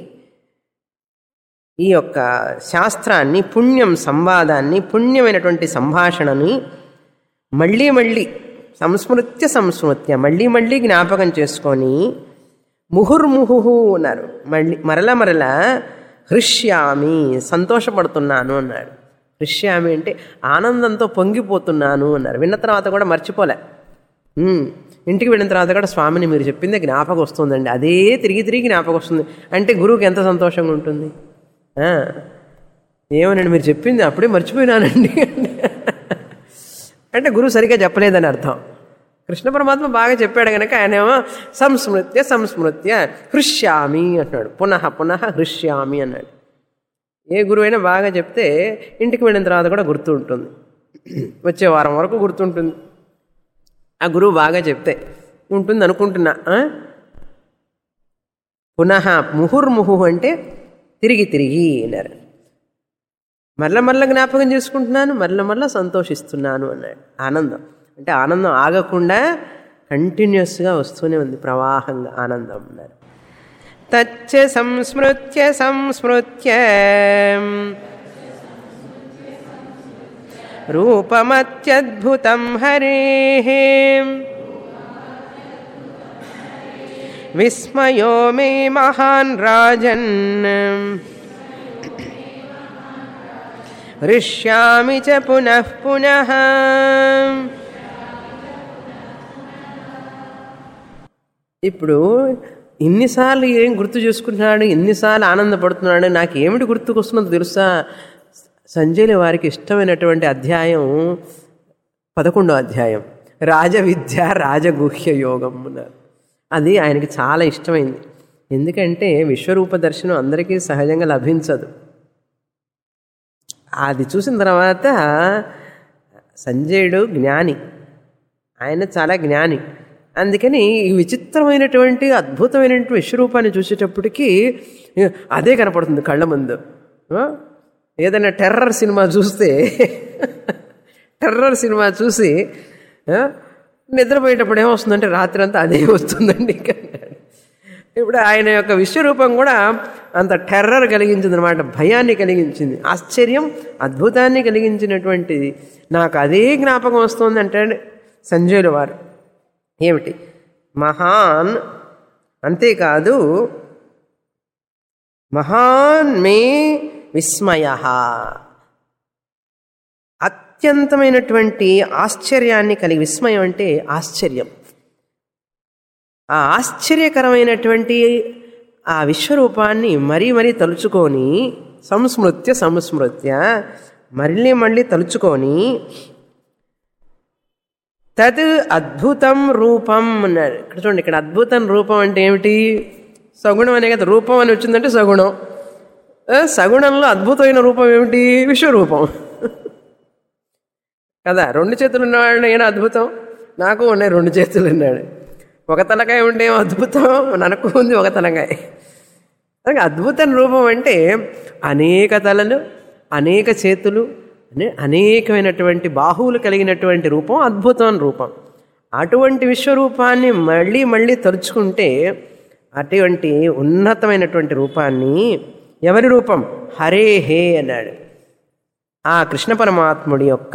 ఈ యొక్క శాస్త్రాన్ని పుణ్యం సంవాదాన్ని పుణ్యమైనటువంటి సంభాషణని మళ్ళీ మళ్ళీ సంస్మృత్య సంస్మృత్య మళ్ళీ మళ్ళీ జ్ఞాపకం చేసుకొని ముహుర్ముహు అన్నారు మళ్ళీ మరల మరల హృష్యామి సంతోషపడుతున్నాను అన్నాడు హృష్యామి అంటే ఆనందంతో పొంగిపోతున్నాను అన్నారు విన్న తర్వాత కూడా మర్చిపోలే ఉమ్, ఇంటికి వెళ్ళిన తర్వాత కూడా స్వామిని మీరు చెప్పిందే జ్ఞాపకం వస్తుందండి అదే తిరిగి తిరిగి జ్ఞాపకం వస్తుంది అంటే గురువుకి ఎంత సంతోషంగా ఉంటుంది ఆ, ఏమనండి మీరు చెప్పింది అప్పుడే మర్చిపోయినానండి అంటే గురువు సరిగ్గా చెప్పలేదని అర్థం కృష్ణ పరమాత్మ బాగా చెప్పాడు కనుక ఆయనేమో సంస్మృత్య సంస్మృత్య హృష్యామి అంటున్నాడు పునః పునః హృష్యామి అన్నాడు ఏ గురువు అయినా బాగా చెప్తే ఇంటికి వెళ్ళిన తర్వాత కూడా గుర్తు ఉంటుంది వచ్చే వారం వరకు గుర్తుంటుంది ఆ గురువు బాగా చెప్తే ఉంటుంది అనుకుంటున్నా ఆ? పునః ముహుర్ముహు అంటే తిరిగి తిరిగి అన్నారు మరల మరల జ్ఞాపకం చేసుకుంటున్నాను మరల మరల సంతోషిస్తున్నాను అన్నాడు ఆనందం అంటే ఆనందం ఆగకుండా కంటిన్యూస్గా వస్తూనే ఉంది ప్రవాహంగా ఆనందం అన్నారు తచ్చ సంస్మృత్య సంస్మృత్య రూపమత్యద్భుతం హరే విస్మయో మే మహాన్ రాజన్ హృష్యామి చ పునః పునః ఇప్పుడు ఇన్నిసార్లు ఏం గుర్తు చేసుకుంటున్నాడు ఎన్నిసార్లు ఆనందపడుతున్నాడు నాకు ఏమిటి గుర్తుకొస్తున్నదో తెలుసా సంజయ్ల వారికి ఇష్టమైనటువంటి అధ్యాయం పదకొండో అధ్యాయం రాజవిద్య రాజగుహ్య యోగం అన్నారు అది ఆయనకి చాలా ఇష్టమైంది ఎందుకంటే విశ్వరూప దర్శనం అందరికీ సహజంగా లభించదు అది చూసిన తర్వాత సంజయుడు జ్ఞాని ఆయన చాలా జ్ఞాని అందుకని ఈ విచిత్రమైనటువంటి అద్భుతమైనటువంటి విశ్వరూపాన్ని చూసేటప్పటికీ అదే కనపడుతుంది కళ్ళ ముందు ఆ? ఏదైనా టెర్రర్ సినిమా చూస్తే టెర్రర్ సినిమా చూసి ఆ, నిద్రపోయేటప్పుడు ఏమొస్తుందంటే రాత్రి అంతా అదే వస్తుందండి ఇప్పుడు ఆయన యొక్క విశ్వరూపం కూడా అంత టెర్రర్ కలిగించింది అనమాట భయాన్ని కలిగించింది ఆశ్చర్యం అద్భుతాన్ని కలిగించినటువంటిది నాకు అదే జ్ఞాపకం వస్తుంది అంటే సంజయుల వారు ఏమిటి మహాన్ అంతేకాదు మహాన్ మే విస్మయ అత్యంతమైనటువంటి ఆశ్చర్యాన్ని కలిగి విస్మయం అంటే ఆశ్చర్యం ఆ ఆశ్చర్యకరమైనటువంటి ఆ విశ్వరూపాన్ని మరీ మరీ తలుచుకొని సంస్మృత్య సంస్మృత్య మళ్ళీ మళ్ళీ తలుచుకొని తద్ అద్భుతం రూపం అన్నారు ఇక్కడ చూడండి ఇక్కడ అద్భుతం రూపం అంటే ఏమిటి సగుణం అనే కదా రూపం అని వచ్చిందంటే సగుణం ఆ, సగుణంలో అద్భుతమైన రూపం ఏమిటి విశ్వరూపం కదా రెండు చేతులు ఉన్నవాడు ఏనా అద్భుతం నాకు ఉన్నాయి రెండు చేతులు ఉన్నాడు ఒక తలకాయ ఉంటే ఏం అద్భుతం ననకు ఉంది ఒక తలకాయ అలాగే అద్భుతం రూపం అంటే అనేక తలలు అనేక చేతులు అనే అనేకమైనటువంటి బాహువులు కలిగినటువంటి రూపం అద్భుతం రూపం అటువంటి విశ్వరూపాన్ని మళ్ళీ మళ్ళీ తలుచుకుంటే అటువంటి ఉన్నతమైనటువంటి రూపాన్ని ఎవరి రూపం హరే హే అన్నాడు ఆ కృష్ణ పరమాత్ముడి యొక్క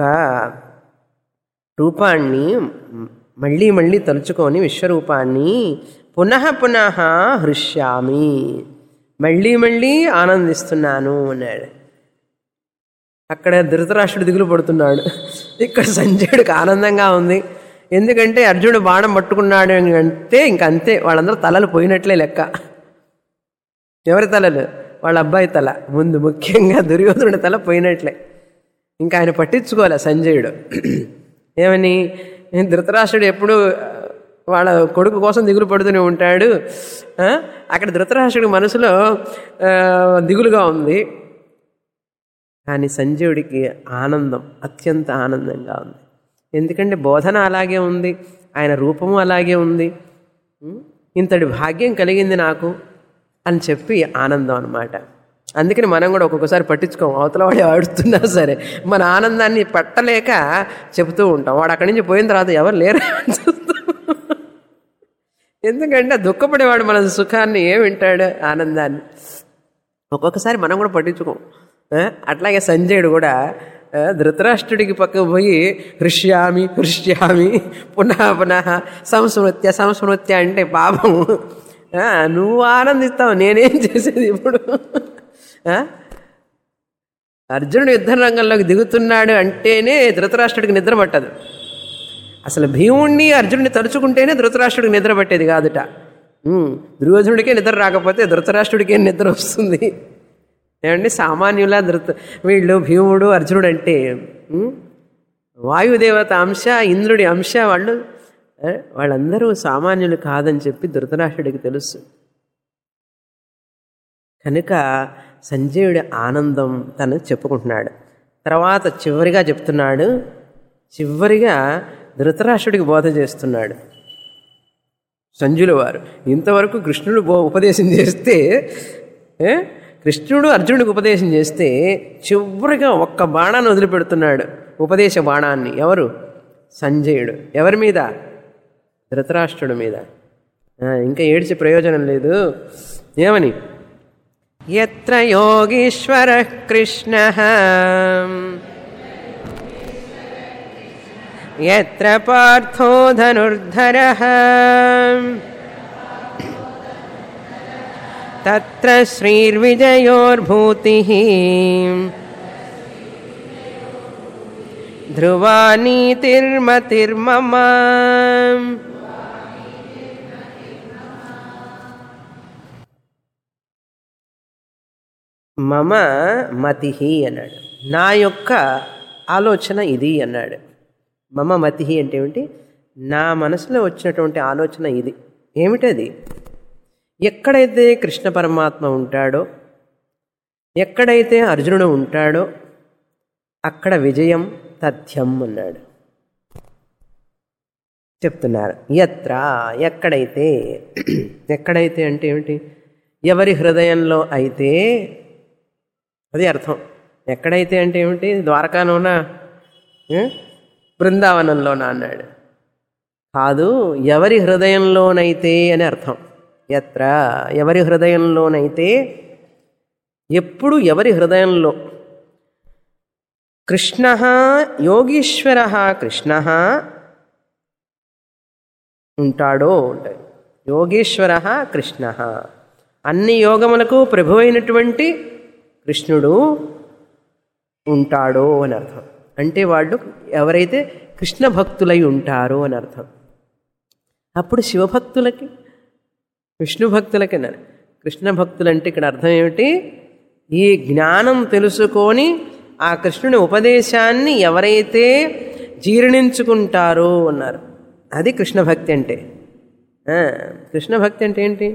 రూపాన్ని మళ్ళీ మళ్ళీ తలుచుకొని విశ్వరూపాన్ని పునః పునః హృష్యామి మళ్ళీ మళ్ళీ ఆనందిస్తున్నాను అన్నాడు అక్కడ ధృతరాష్ట్రుడు దిగులు పడుతున్నాడు ఇక్కడ సంజయుడికి ఆనందంగా ఉంది ఎందుకంటే అర్జునుడు బాణం పట్టుకున్నాడు అని అంటే ఇంకంతే వాళ్ళందరూ తలలు పోయినట్లే లెక్క ఎవరి తలలు వాళ్ళ అబ్బాయి తల ముందు ముఖ్యంగా దుర్యోధనుడి తల పోయినట్లే ఇంకా ఆయన పట్టించుకోలే సంజయుడు ఏమని ధృతరాష్ట్రుడు ఎప్పుడు వాళ్ళ కొడుకు కోసం దిగులు పడుతూనే ఉంటాడు ఆ? అక్కడ ధృతరాష్ట్రుడి మనసులో ఆ, దిగులుగా ఉంది కానీ సంజయుడికి ఆనందం అత్యంత ఆనందంగా ఉంది ఎందుకంటే బోధన అలాగే ఉంది ఆయన రూపము అలాగే ఉంది ఉం? ఇంతటి భాగ్యం కలిగింది నాకు అని చెప్పి ఆనందం అనమాట అందుకని మనం కూడా ఒక్కొక్కసారి పట్టించుకోం అవతల వాడు ఆడుతున్నా సరే మన ఆనందాన్ని పట్టలేక చెబుతూ ఉంటాం వాడు అక్కడి నుంచి పోయిన తర్వాత ఎవరు లేరు అని చూస్తాం. ఎందుకంటే దుఃఖపడేవాడు మన సుఖాన్ని ఏం వింటాడు ఆనందాన్ని ఒక్కొక్కసారి మనం కూడా పట్టించుకోం ఆ, అట్లాగే సంజయుడు కూడా ఆ, ధృతరాష్ట్రుడికి పక్కకు పోయి హృష్యామి హృష్యామి పునః పునః సంస్మృత్య సంస్మృత్య అంటే పాపము ఆ, నువ్వు ఆనందిస్తావు నేనేం చేసేది ఇప్పుడు ఆ? అర్జునుడు యుద్ధ రంగంలోకి దిగుతున్నాడు అంటేనే ధృతరాష్ట్రుడికి నిద్ర పట్టదు అసలు భీముణ్ణి అర్జునుడిని తలుచుకుంటేనే ధృతరాష్ట్రుడికి నిద్ర పట్టేది కాదుట ఉమ్, దుర్యోధనుడికే నిద్ర రాకపోతే ధృతరాష్ట్రుడికే నిద్ర వస్తుంది ఏమండి సామాన్యుల ధృత వీళ్ళు భీముడు అర్జునుడు అంటే ఉమ్, వాయుదేవత అంశ ఇంద్రుడి అంశ వాళ్ళు ఆ, వాళ్ళందరూ సామాన్యులు కాదని చెప్పి ధృతరాష్ట్రుడికి తెలుసు కనుక సంజయుడి ఆనందం తను చెప్పుకుంటున్నాడు తర్వాత చివరిగా చెప్తున్నాడు చివరిగా ధృతరాష్ట్రుడికి బోధ చేస్తున్నాడు సంజుల వారు ఇంతవరకు కృష్ణుడు బో ఉపదేశం చేస్తే ఏ? కృష్ణుడు అర్జునుడికి ఉపదేశం చేస్తే చివరిగా ఒక్క బాణాన్ని వదిలిపెడుతున్నాడు ఉపదేశ బాణాన్ని ఎవరు సంజయుడు ఎవరి మీద ధృతరాష్ట్రుడి మీద ఆ, ఇంకా ఏడ్చే ప్రయోజనం లేదు ఏమని ఎత్ర యోగీశ్వర కృష్ణ ఎత్ర పార్థో ధనుర్ధర తత్ర శ్రీర్విజయోర్భూతి ధ్రువా నీతిర్మతిర్మమ మమ మతి అన్నాడు నా యొక్క ఆలోచన ఇది అన్నాడు మమ మతి అంటే ఏమిటి నా మనసులో వచ్చినటువంటి ఆలోచన ఇది ఏమిటది ఎక్కడైతే కృష్ణ పరమాత్మ ఉంటాడో ఎక్కడైతే అర్జునుడు ఉంటాడో అక్కడ విజయం తథ్యం అన్నాడు చెప్తున్నారు ఎత్ర ఎక్కడైతే ఎక్కడైతే అంటే ఏమిటి ఎవరి హృదయంలో అయితే అది అర్థం ఎక్కడైతే అంటే ఏమిటి ద్వారకాలోనా ఏ? బృందావనంలోనా అన్నాడు కాదు ఎవరి హృదయంలోనైతే అని అర్థం ఎత్ర ఎవరి హృదయంలోనైతే ఎప్పుడు ఎవరి హృదయంలో కృష్ణ యోగీశ్వర కృష్ణ ఉంటాడో ఉంటాయి యోగేశ్వర కృష్ణ అన్ని యోగములకు ప్రభు అయినటువంటి కృష్ణుడు ఉంటాడో అని అర్థం అంటే వాళ్ళు ఎవరైతే కృష్ణ భక్తులై ఉంటారో అని అర్థం అప్పుడు శివభక్తులకి విష్ణు భక్తులకి అన్నారు కృష్ణ భక్తులు అంటే ఇక్కడ అర్థం ఏమిటి ఈ జ్ఞానం తెలుసుకొని ఆ కృష్ణుని ఉపదేశాన్ని ఎవరైతే జీర్ణించుకుంటారో అన్నారు అది కృష్ణ భక్తి అంటే ఆ, కృష్ణ భక్తి అంటే ఏంటి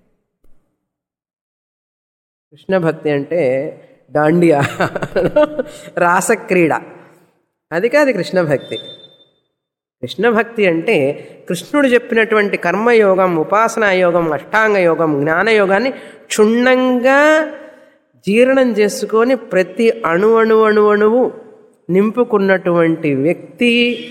కృష్ణ భక్తి అంటే దాండియా రాసక్రీడ అది కాదు కృష్ణ భక్తి కృష్ణ భక్తి అంటే కృష్ణుడు చెప్పినటువంటి కర్మయోగం ఉపాసనా యోగం అష్టాంగ యోగం జ్ఞానయోగాన్ని క్షుణ్ణంగా జీర్ణం చేసుకొని ప్రతి అణు అణు అణు అణువు నింపుకున్నటువంటి వ్యక్తి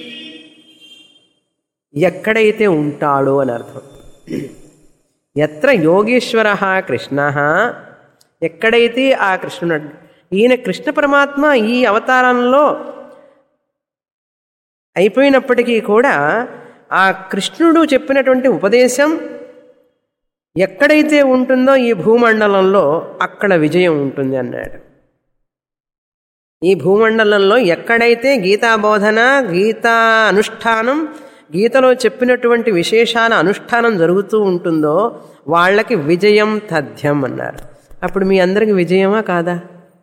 ఎక్కడైతే ఉంటాడో అని అర్థం ఎత్ర యోగేశ్వర కృష్ణ ఎక్కడైతే ఆ కృష్ణుడు ఈయన కృష్ణ పరమాత్మ ఈ అవతారంలో అయిపోయినప్పటికీ కూడా ఆ కృష్ణుడు చెప్పినటువంటి ఉపదేశం ఎక్కడైతే ఉంటుందో ఈ భూమండలంలో అక్కడ విజయం ఉంటుంది అన్నాడు ఈ భూమండలంలో ఎక్కడైతే గీతా బోధన గీతా అనుష్ఠానం గీతలో చెప్పినటువంటి విశేషాల అనుష్ఠానం జరుగుతూ ఉంటుందో వాళ్ళకి విజయం తథ్యం అన్నారు అప్పుడు మీ అందరికి విజయమా కాదా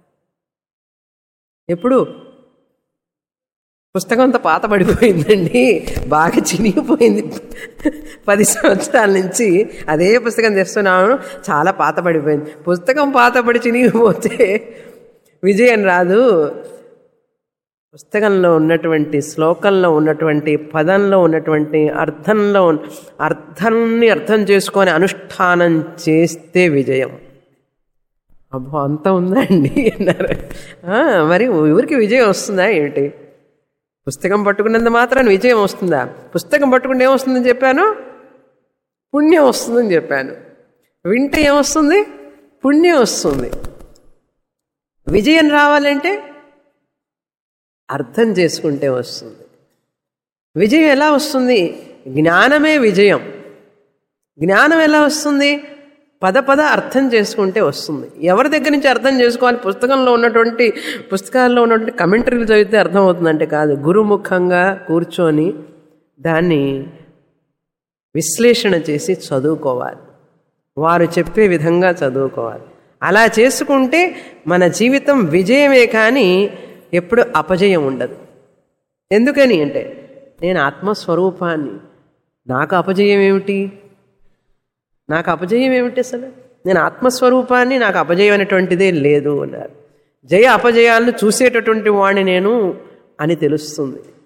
ఎప్పుడు పుస్తకం అంతా పాత పడిపోయిందండి బాగా చినిగిపోయింది పది సంవత్సరాల నుంచి అదే పుస్తకం తెస్తున్నాను చాలా పాత పడిపోయింది పుస్తకం పాత పడి చినిగిపోతే విజయం రాదు పుస్తకంలో ఉన్నటువంటి శ్లోకంలో ఉన్నటువంటి పదంలో ఉన్నటువంటి అర్థంలో ఉన్న- అర్థాన్ని అర్థం చేసుకొని అనుష్ఠానం చేస్తే విజయం అబ్బో అంత ఉందా అండి అన్నారు "ఆ, మరి ఊరికి విజయం వస్తుందా ఏమిటి పుస్తకం పట్టుకున్నంత మాత్రాన్ని విజయం వస్తుందా పుస్తకం పట్టుకుంటే ఏమొస్తుందని చెప్పాను పుణ్యం వస్తుందని చెప్పాను వింటే ఏమొస్తుంది పుణ్యం వస్తుంది విజయం రావాలంటే అర్థం చేసుకుంటే వస్తుంది విజయం ఎలా వస్తుంది జ్ఞానమే విజయం జ్ఞానం ఎలా వస్తుంది పద పద అర్థం చేసుకుంటే వస్తుంది ఎవరి దగ్గర నుంచి అర్థం చేసుకోవాలి పుస్తకంలో ఉన్నటువంటి పుస్తకాల్లో ఉన్నటువంటి కమెంటరీలు చదివితే అర్థమవుతుందంటే కాదు గురుముఖంగా కూర్చొని దాన్ని విశ్లేషణ చేసి చదువుకోవాలి వారు చెప్పే విధంగా చదువుకోవాలి అలా చేసుకుంటే మన జీవితం విజయమే కానీ ఎప్పుడు అపజయం ఉండదు ఎందుకని అంటే నేను ఆత్మస్వరూపాన్ని నాకు అపజయం ఏమిటి నాకు అపజయం ఏమిటి అసలు నేను ఆత్మస్వరూపాన్ని నాకు అపజయం అనేటువంటిదే లేదు అన్నారు జయ అపజయాలను చూసేటటువంటి వాడిని నేను అని తెలుస్తుంది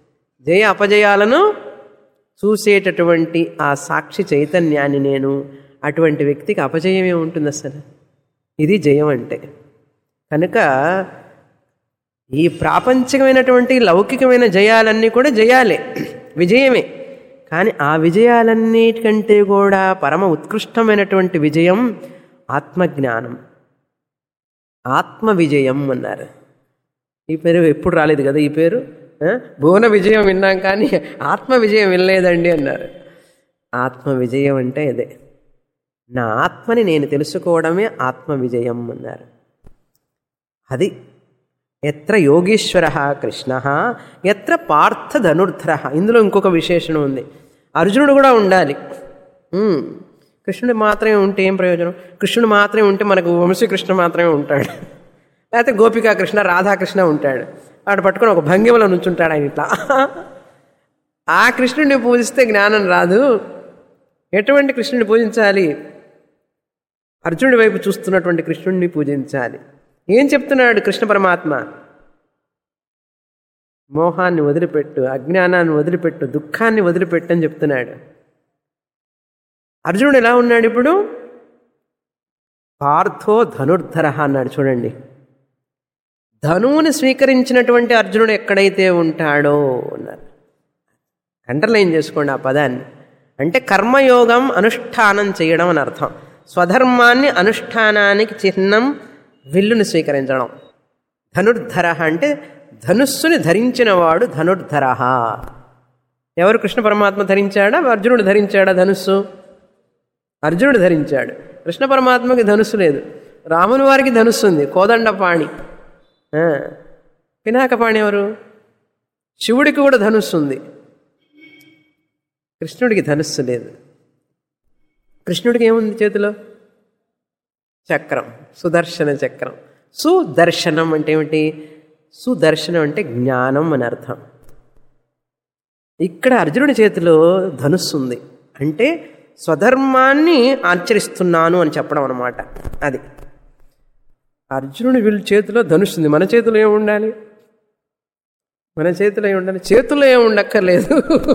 జయ అపజయాలను చూసేటటువంటి ఆ సాక్షి చైతన్యాన్ని నేను అటువంటి వ్యక్తికి అపజయం ఏముంటుంది అసలు ఇది జయం అంటే కనుక ఈ ప్రాపంచికమైనటువంటి లౌకికమైన జయాలన్నీ కూడా జయాలే విజయమే కానీ ఆ విజయాలన్నిటికంటే కూడా పరమ ఉత్కృష్టమైనటువంటి విజయం ఆత్మజ్ఞానం ఆత్మ విజయం అన్నారు ఈ పేరు ఎప్పుడు రాలేదు కదా ఈ పేరు ఆ? భువన విజయం విన్నాం కానీ ఆత్మ విజయం వినలేదండి అన్నారు ఆత్మ విజయం అంటే ఇదే నా ఆత్మని నేను తెలుసుకోవడమే ఆత్మ విజయం అన్నారు అది ఎత్ర యోగీశ్వర కృష్ణ ఎత్ర పార్థ ధనుర్ధర ఇందులో ఇంకొక విశేషణం ఉంది అర్జునుడు కూడా ఉండాలి ఉమ్, కృష్ణుడు మాత్రమే ఉంటే ఏం ప్రయోజనం కృష్ణుడు మాత్రమే ఉంటే మనకు వంశీకృష్ణ మాత్రమే ఉంటాడు లేకపోతే గోపికా కృష్ణ రాధాకృష్ణ ఉంటాడు వాడు పట్టుకొని ఒక భంగిమలో నుంచుంటాడు ఆయన ఇట్లా ఆ కృష్ణుడిని పూజిస్తే జ్ఞానం రాదు ఎటువంటి కృష్ణుడిని పూజించాలి అర్జునుడి వైపు చూస్తున్నటువంటి కృష్ణుడిని పూజించాలి ఏం చెప్తున్నాడు కృష్ణ పరమాత్మ మోహాన్ని వదిలిపెట్టు అజ్ఞానాన్ని వదిలిపెట్టు దుఃఖాన్ని వదిలిపెట్టు అని చెప్తున్నాడు అర్జునుడు ఎలా ఉన్నాడు ఇప్పుడు పార్థో ధనుర్ధర అన్నాడు చూడండి ధనువుని స్వీకరించినటువంటి అర్జునుడు ఎక్కడైతే ఉంటాడో అన్నారు అండర్లైన్ చేసుకోండి ఆ పదాన్ని అంటే కర్మయోగం అనుష్ఠానం చేయడం అని అర్థం స్వధర్మాన్ని అనుష్ఠానానికి చిహ్నం విల్లుని స్వీకరించడం ధనుర్ధర అంటే ధనుస్సుని ధరించినవాడు ధనుర్ధర ఎవరు కృష్ణ పరమాత్మ ధరించాడా అర్జునుడు ధరించాడా ధనుస్సు అర్జునుడు ధరించాడు కృష్ణ పరమాత్మకి ధనుస్సు లేదు రాముని వారికి ధనుస్సు ఉంది కోదండపాణి ఆ, పినాకపాణి ఎవరు శివుడికి కూడా ధనుస్సు ఉంది కృష్ణుడికి ధనుస్సు లేదు కృష్ణుడికి ఏముంది చేతిలో చక్రం సుదర్శన చక్రం సుదర్శనం అంటే ఏమిటి సుదర్శనం అంటే జ్ఞానం అని అర్థం ఇక్కడ అర్జునుడి చేతిలో ధనుస్సు ఉంది అంటే స్వధర్మాన్ని ఆచరిస్తున్నాను అని చెప్పడం అనమాట అది అర్జునుడి వీళ్ళ చేతిలో ధనుస్సు ఉంది మన చేతిలో ఏమి ఉండాలి మన చేతిలో ఏమి ఉండాలి చేతుల్లో ఏమి ఉండక్కర్లేదు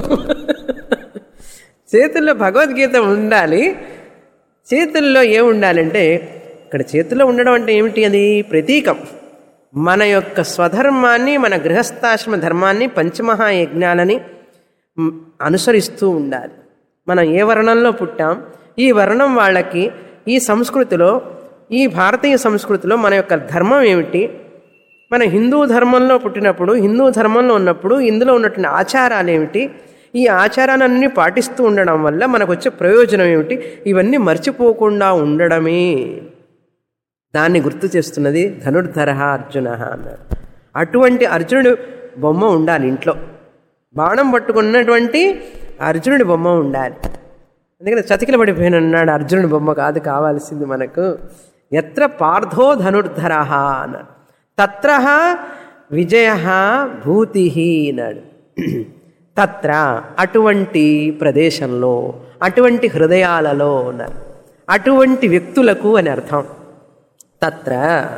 చేతుల్లో భగవద్గీత ఉండాలి చేతుల్లో ఏమి ఉండాలంటే ఇక్కడ చేతుల్లో ఉండడం అంటే ఏమిటి అది ప్రతీకం మన యొక్క స్వధర్మాన్ని మన గృహస్థాశ్రమ ధర్మాన్ని పంచమహాయజ్ఞాలని మ్, అనుసరిస్తూ ఉండాలి మనం ఏ వర్ణంలో పుట్టాం ఈ వర్ణం వాళ్ళకి ఈ సంస్కృతిలో ఈ భారతీయ సంస్కృతిలో మన యొక్క ధర్మం ఏమిటి మన హిందూ ధర్మంలో పుట్టినప్పుడు హిందూ ధర్మంలో ఉన్నప్పుడు ఇందులో ఉన్నటువంటి ఆచారాలు ఏమిటి ఈ ఆచారాలన్నీ పాటిస్తూ ఉండడం వల్ల మనకు వచ్చే ప్రయోజనం ఏమిటి ఇవన్నీ మర్చిపోకుండా ఉండడమే దాన్ని గుర్తు చేస్తున్నది ధనుర్ధర అర్జున అన్నాడు అటువంటి అర్జునుడు బొమ్మ ఉండాలి ఇంట్లో బాణం పట్టుకున్నటువంటి అర్జునుడి బొమ్మ ఉండాలి అందుకని చతికిల పడిపోయిన అన్నాడు అర్జునుడి బొమ్మ కాదు కావాల్సింది మనకు ఎత్ర పార్థో ధనుర్ధర అన్నాడు తత్ర విజయ భూతి అన్నాడు తత్ర అటువంటి ప్రదేశంలో అటువంటి హృదయాలలో అన్నారు అటువంటి వ్యక్తులకు అని అర్థం తత్ర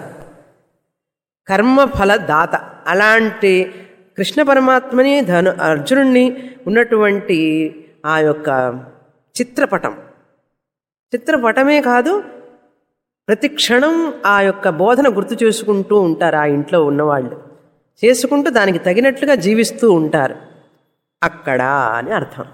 కర్మఫల దాత అలాంటి కృష్ణ పరమాత్మని ధను అర్జునుడిని ఉన్నటువంటి ఆ యొక్క చిత్రపటం చిత్రపటమే కాదు ప్రతి క్షణం ఆ యొక్క బోధన గుర్తు చేసుకుంటూ ఉంటారు ఆ ఇంట్లో ఉన్నవాళ్ళు చేసుకుంటూ దానికి తగినట్లుగా జీవిస్తూ ఉంటారు అక్కడ అని అర్థం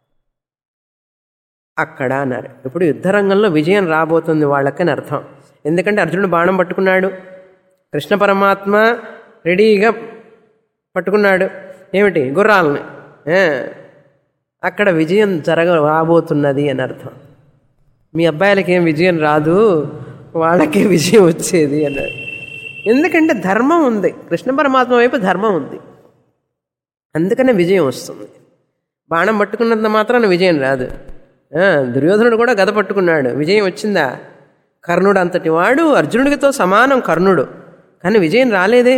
అక్కడ అన్నారు ఇప్పుడు యుద్ధరంగంలో విజయం రాబోతుంది వాళ్ళకని అర్థం ఎందుకంటే అర్జునుడు బాణం పట్టుకున్నాడు కృష్ణ పరమాత్మ రెడీగా పట్టుకున్నాడు ఏమిటి గుర్రాలని ఏ, అక్కడ విజయం జరగ రాబోతున్నది అని అర్థం మీ అబ్బాయిలకి ఏం విజయం రాదు వాళ్ళకే విజయం వచ్చేది అన్నాడు ఎందుకంటే ధర్మం ఉంది కృష్ణ పరమాత్మ వైపు ధర్మం ఉంది అందుకనే విజయం వస్తుంది బాణం పట్టుకున్నంత మాత్రాన విజయం రాదు ఆ, దుర్యోధనుడు కూడా గద పట్టుకున్నాడు విజయం వచ్చిందా కర్ణుడు అంతటి వాడు అర్జునుడితో సమానం కర్ణుడు కానీ విజయం రాలేదే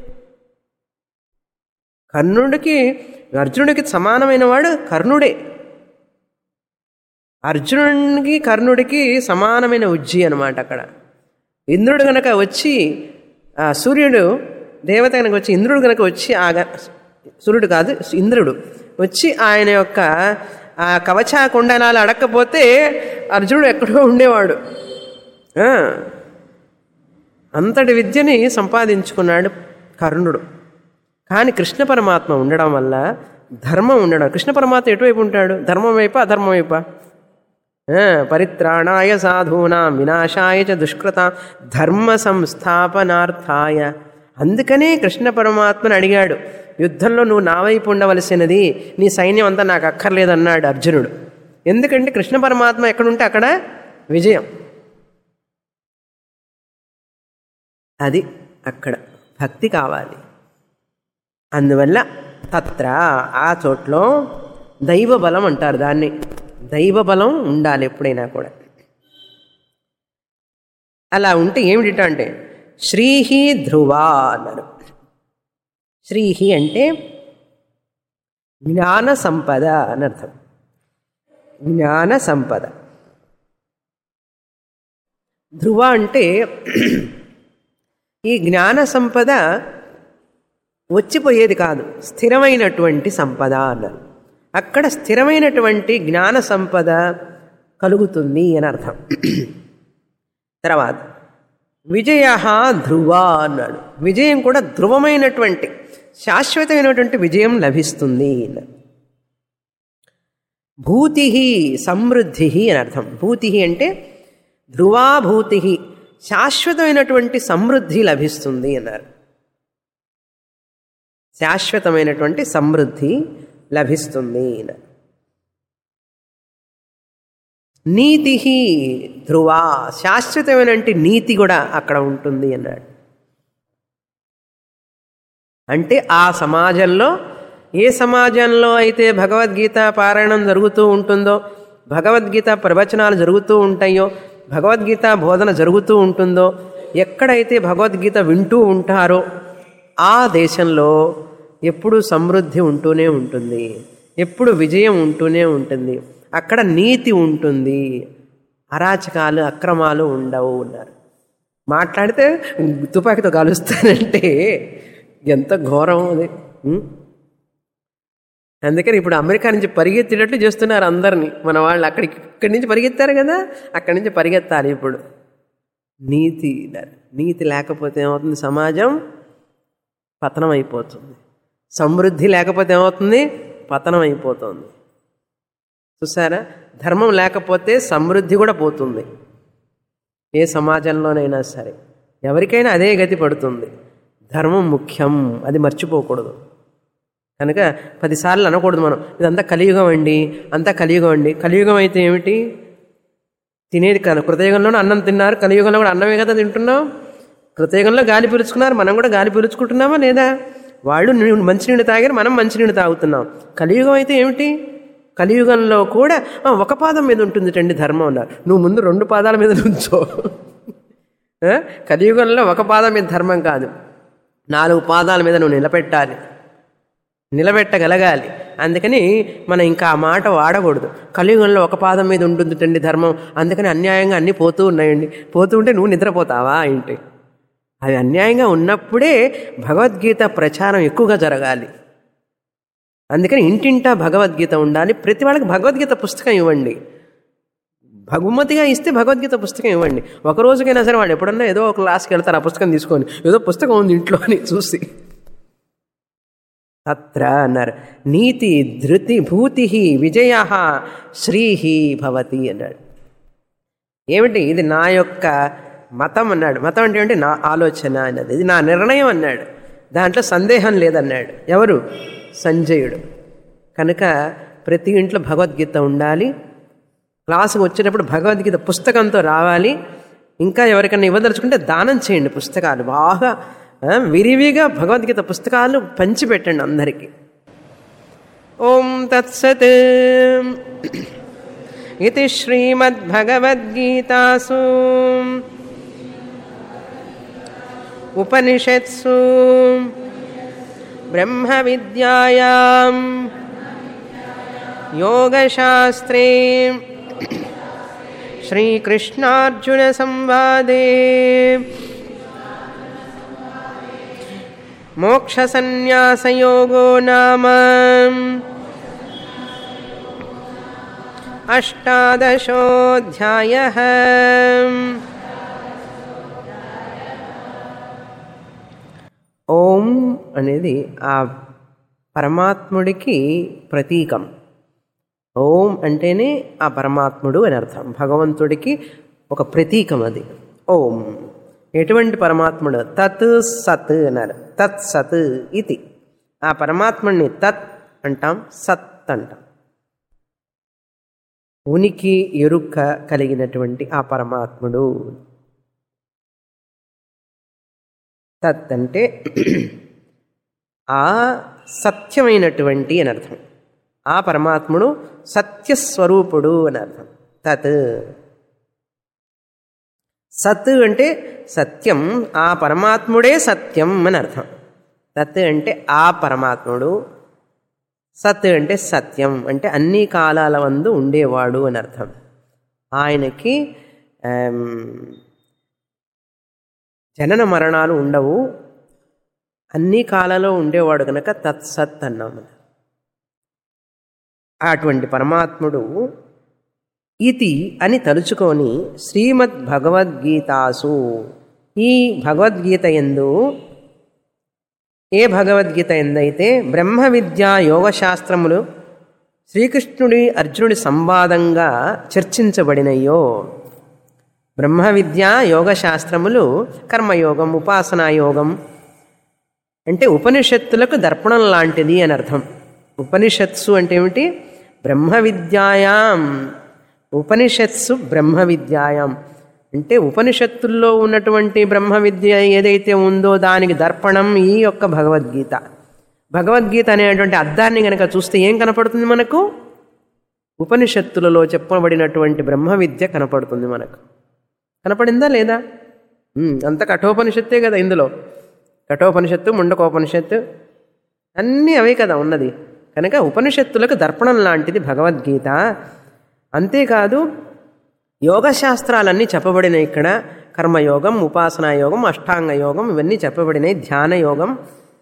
కర్ణుడికి అర్జునుడికి సమానమైన వాడు కర్ణుడే అర్జునుడికి కర్ణుడికి సమానమైన ఉజ్జి అనమాట అక్కడ ఇంద్రుడు గనక వచ్చి ఆ సూర్యుడు దేవత కనుక వచ్చి ఇంద్రుడు గనక వచ్చి ఆ గ- సూర్యుడు కాదు ఇంద్రుడు వచ్చి ఆయన యొక్క ఆ కవచ కుండలాలు అడక్కపోతే అర్జునుడు ఎక్కడో ఉండేవాడు ఆ, అంతటి విద్యని సంపాదించుకున్నాడు కర్ణుడు కానీ కృష్ణ పరమాత్మ ఉండడం వల్ల ధర్మం ఉండడం కృష్ణ పరమాత్మ ఎటువైపు ఉంటాడు ధర్మం వైపా అధర్మం వైపా ఆ, పరిత్రాణాయ సాధూనాం వినాశాయ చ దుష్కృత ధర్మ సంస్థాపనార్థాయ అందుకనే కృష్ణ పరమాత్మని అడిగాడు యుద్ధంలో నువ్వు నా వైపు ఉండవలసినది నీ సైన్యం అంతా నాకు అక్కర్లేదన్నాడు అర్జునుడు ఎందుకంటే కృష్ణ పరమాత్మ ఎక్కడుంటే అక్కడ విజయం అది అక్కడ భక్తి కావాలి అందువల్ల తత్ర ఆ చోట్లో దైవ బలం అంటారు దాన్ని దైవ బలం ఉండాలి ఎప్పుడైనా కూడా అలా ఉంటే ఏమిటి అంటే శ్రీహి ధ్రువ అన్నారు శ్రీహి అంటే జ్ఞాన సంపద అని అర్థం జ్ఞాన సంపద ధ్రువ అంటే ఈ జ్ఞాన సంపద వచ్చిపోయేది కాదు స్థిరమైనటువంటి సంపద అన్నారు అక్కడ స్థిరమైనటువంటి జ్ఞాన సంపద కలుగుతుంది అని అర్థం తర్వాత విజయ ధ్రువ అన్నాడు విజయం కూడా ధ్రువమైనటువంటి శాశ్వతమైనటువంటి విజయం లభిస్తుంది అన్నాడు భూతి సమృద్ధి అని అర్థం భూతి అంటే ధ్రువాభూతి శాశ్వతమైనటువంటి సమృద్ధి లభిస్తుంది అన్నారు శాశ్వతమైనటువంటి సమృద్ధి లభిస్తుంది అన్నారు నీతి ధ్రువ శాశ్వతమైనటువంటి నీతి కూడా అక్కడ ఉంటుంది అన్నాడు అంటే ఆ సమాజంలో ఏ సమాజంలో అయితే భగవద్గీత పారాయణం జరుగుతూ ఉంటుందో భగవద్గీత ప్రవచనాలు జరుగుతూ ఉంటాయో భగవద్గీత బోధన జరుగుతూ ఉంటుందో ఎక్కడైతే భగవద్గీత వింటూ ఉంటారో ఆ దేశంలో ఎప్పుడు సమృద్ధి ఉంటూనే ఉంటుంది ఎప్పుడు విజయం ఉంటూనే ఉంటుంది అక్కడ నీతి ఉంటుంది అరాచకాలు అక్రమాలు ఉండవు ఉన్నారు మాట్లాడితే తుపాకీతో కాలుస్తానంటే ఎంత ఘోరం అది ఉం? అందుకని ఇప్పుడు అమెరికా నుంచి పరిగెత్తేటట్లు చేస్తున్నారు అందరినీ మన వాళ్ళు అక్కడికి ఇక్కడి నుంచి పరిగెత్తారు కదా అక్కడి నుంచి పరిగెత్తాలి ఇప్పుడు నీతి అన్నారు. నీతి లేకపోతే ఏమవుతుంది సమాజం పతనం అయిపోతుంది సమృద్ధి లేకపోతే ఏమవుతుంది పతనం అయిపోతుంది చూసారా ధర్మం లేకపోతే సమృద్ధి కూడా పోతుంది ఏ సమాజంలోనైనా సరే ఎవరికైనా అదే గతి పడుతుంది ధర్మం ముఖ్యం అది మర్చిపోకూడదు కనుక పదిసార్లు అనకూడదు మనం ఇదంతా కలియుగం అండి అంతా కలియుగం అండి కలియుగం అయితే ఏమిటి తినేది కాదు కృతయుగంలోనూ అన్నం తిన్నారు కలియుగంలో కూడా అన్నమే కదా తింటున్నాం కృతయుగంలో గాలి పీల్చుకున్నారు మనం కూడా గాలి పీల్చుకుంటున్నామా లేదా వాళ్ళు నీ- మంచినీళ్ళు తాగారు మనం మంచినీళ్ళు తాగుతున్నాం కలియుగం అయితే ఏమిటి కలియుగంలో కూడా "ఆ, ఒక పాదం మీద ఉంటుంది టండి ధర్మం అన్నారు నువ్వు ముందు రెండు పాదాల మీద నుంచో ఆ? కలియుగంలో ఒక పాదం మీద ధర్మం కాదు నాలుగు పాదాల మీద నువ్వు నిలబెట్టాలి నిలబెట్టగలగాలి అందుకని మనం ఇంకా ఆ మాట వాడకూడదు కలియుగంలో ఒక పాదం మీద ఉంటుందిటండి ధర్మం అందుకని అన్యాయంగా అన్నీ పోతూ ఉన్నాయండి పోతూ ఉంటే నువ్వు నిద్రపోతావా ఏంటి అవి అన్యాయంగా ఉన్నప్పుడే భగవద్గీత ప్రచారం ఎక్కువగా జరగాలి అందుకని ఇంటింటా భగవద్గీత ఉండాలి ప్రతి వాళ్ళకి భగవద్గీత పుస్తకం ఇవ్వండి బహుమతిగా ఇస్తే భగవద్గీత పుస్తకం ఇవ్వండి ఒక రోజుకైనా సరే వాళ్ళు ఎప్పుడన్నా ఏదో ఒక క్లాస్కి వెళ్తారు ఆ పుస్తకం తీసుకొని ఏదో పుస్తకం ఉంది ఇంట్లో అని చూసి తత్ర అన్నారు నీతి ధృతి భూతి విజయ శ్రీ భవతి అన్నాడు ఏమిటి ఇది నా యొక్క మతం అన్నాడు మతం అంటే ఏంటి నా ఆలోచన అన్నది ఇది నా నిర్ణయం అన్నాడు దాంట్లో సందేహం లేదన్నాడు ఎవరు సంజయుడు కనుక ప్రతి ఇంట్లో భగవద్గీత ఉండాలి క్లాసుకు వచ్చేటప్పుడు భగవద్గీత పుస్తకంతో రావాలి ఇంకా ఎవరికైనా ఇవ్వదలుచుకుంటే దానం చేయండి పుస్తకాలు బాగా ఆ, విరివిగా భగవద్గీత పుస్తకాలు పంచిపెట్టండి అందరికీ ఓం తత్సత్ ఇది శ్రీమద్భగవద్గీతాసు ఉపనిషత్సు బ్రహ్మ విద్యాయాం యోగశాస్త్రే శ్రీకృష్ణార్జున సంవాదే మోక్షసన్యాసయోగో నామ అష్టాదశోధ్యాయ ఓం అనేది ఆ పరమాత్ముడికి ప్రతీకం ఓం అంటేనే ఆ పరమాత్ముడు అని అర్థం భగవంతుడికి ఒక ప్రతీకం అది ఓం ఎటువంటి పరమాత్ముడు తత్ సత్ అన్నారు తత్ సత్ ఇది ఆ పరమాత్ముడిని తత్ అంటాం సత్ అంటాం ఉనికి ఎరుక కలిగినటువంటి ఆ పరమాత్ముడు తత్ అంటే ఆ సత్యమైనటువంటి అని అర్థం ఆ పరమాత్ముడు సత్యస్వరూపుడు అని అర్థం తత్ సత్ అంటే సత్యం ఆ పరమాత్ముడే సత్యం అని అర్థం తత్ అంటే ఆ పరమాత్ముడు సత్ అంటే సత్యం అంటే అన్ని కాలాల వందు ఉండేవాడు అని అర్థం ఆయనకి ఆమ్, జనన మరణాలు ఉండవు అన్ని కాలాల్లో ఉండేవాడు కనుక తత్సత్ అన్నాము అటువంటి పరమాత్ముడు ఇతి అని తలుచుకొని శ్రీమద్ భగవద్గీతాసు ఈ భగవద్గీత ఎందు ఏ భగవద్గీత ఎందైతే బ్రహ్మ విద్యా యోగశాస్త్రములు శ్రీకృష్ణుడి అర్జునుడి సంవాదంగా చర్చించబడినయో బ్రహ్మ విద్యా యోగశాస్త్రములు కర్మయోగం ఉపాసనా యోగం అంటే ఉపనిషత్తులకు దర్పణం లాంటిది అని అర్థం ఉపనిషత్సు అంటే ఏమిటి బ్రహ్మ విద్యాయాం ఉపనిషత్సు బ్రహ్మ విద్యాయాం అంటే ఉపనిషత్తుల్లో ఉన్నటువంటి బ్రహ్మ విద్య ఏదైతే ఉందో దానికి దర్పణం ఈ యొక్క భగవద్గీత భగవద్గీత అనేటువంటి అర్థాన్ని కనుక చూస్తే ఏం కనపడుతుంది మనకు ఉపనిషత్తులలో చెప్పబడినటువంటి బ్రహ్మ విద్య కనపడుతుంది మనకు కనపడిందా లేదా ఉమ్, అంత కఠోపనిషత్తే కదా ఇందులో కఠోపనిషత్తు ముండకోపనిషత్తు అన్నీ అవే కదా ఉన్నది కనుక ఉపనిషత్తులకు దర్పణం లాంటిది భగవద్గీత అంతేకాదు యోగశాస్త్రాలన్నీ చెప్పబడినాయి ఇక్కడ కర్మయోగం ఉపాసనా యోగం అష్టాంగ యోగం ఇవన్నీ చెప్పబడినాయి ధ్యాన యోగం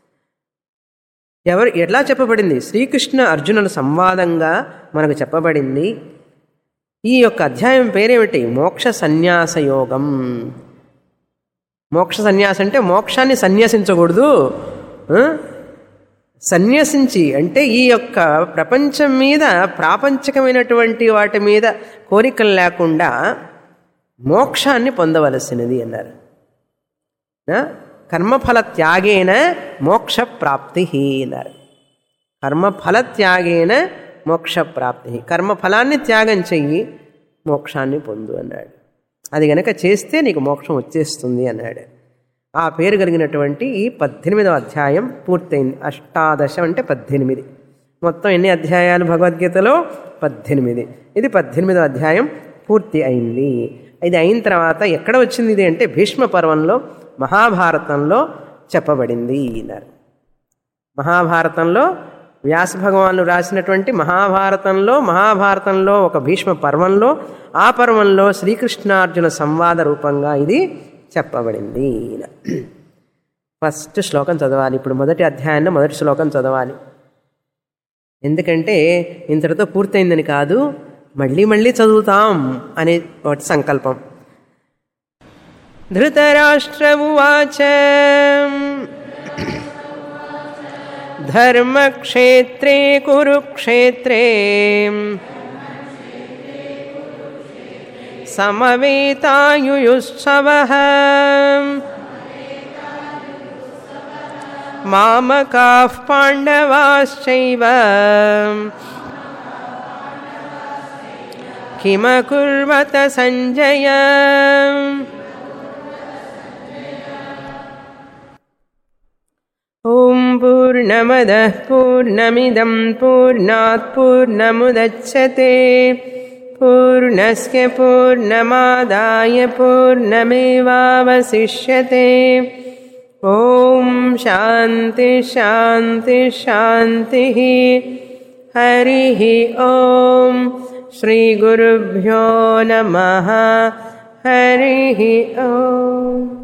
ఎవరు ఎట్లా చెప్పబడింది శ్రీకృష్ణ అర్జునుల సంవాదంగా మనకు చెప్పబడింది ఈ యొక్క అధ్యాయం పేరేమిటి మోక్ష సన్యాస యోగం మోక్ష సన్యాసం అంటే మోక్షాన్ని సన్యాసించకూడదు ఆ? సన్యసించి అంటే ఈ యొక్క ప్రపంచం మీద ప్రాపంచికమైనటువంటి వాటి మీద కోరికలు లేకుండా మోక్షాన్ని పొందవలసినది అన్నారు ఆ? కర్మఫల త్యాగేన మోక్ష ప్రాప్తి అన్నారు కర్మఫల త్యాగేన మోక్ష ప్రాప్తి కర్మఫలాన్ని త్యాగం చెయ్యి మోక్షాన్ని పొందు అన్నాడు అది గనక చేస్తే నీకు మోక్షం వచ్చేస్తుంది అన్నాడు ఆ పేరు కలిగినటువంటి ఈ పద్దెనిమిదవ అధ్యాయం పూర్తయింది అష్టాదశ అంటే పద్దెనిమిది మొత్తం ఎన్ని అధ్యాయాలు భగవద్గీతలో పద్దెనిమిది ఇది పద్దెనిమిదవ అధ్యాయం పూర్తి అయింది ఇది అయిన తర్వాత ఎక్కడ వచ్చింది ఇది అంటే భీష్మ పర్వంలో మహాభారతంలో చెప్పబడింది అన్నారు మహాభారతంలో వ్యాస భగవానులు రాసినటువంటి మహాభారతంలో మహాభారతంలో ఒక భీష్మ పర్వంలో ఆ పర్వంలో శ్రీకృష్ణార్జున సంవాద రూపంగా ఇది చెప్పబడింది ఫస్ట్ శ్లోకం చదవాలి ఇప్పుడు మొదటి అధ్యాయంలో మొదటి శ్లోకం చదవాలి ఎందుకంటే ఇంతటితో పూర్తయిందని కాదు మళ్ళీ మళ్ళీ చదువుతాం అనే ఒకటి సంకల్పం ధృతరాష్ట్ర ఉవాచ ధర్మక్షేత్రే కురుక్షేత్రే సమవేతాయుయుత్సవ మామకాః పాండవాశ్చైవ కిమకుర్వత సంజయ ॐ पूर्णमदः पूर्णमिदं पूर्णात् पूर्णमुदच्छते पूर्णस्य पूर्णमादाय पूर्णमेवावशिष्यते ॐ शान्ति शान्ति शान्तिः हरिः ॐ श्रीगुरुभ्यो नमः हरिः ॐ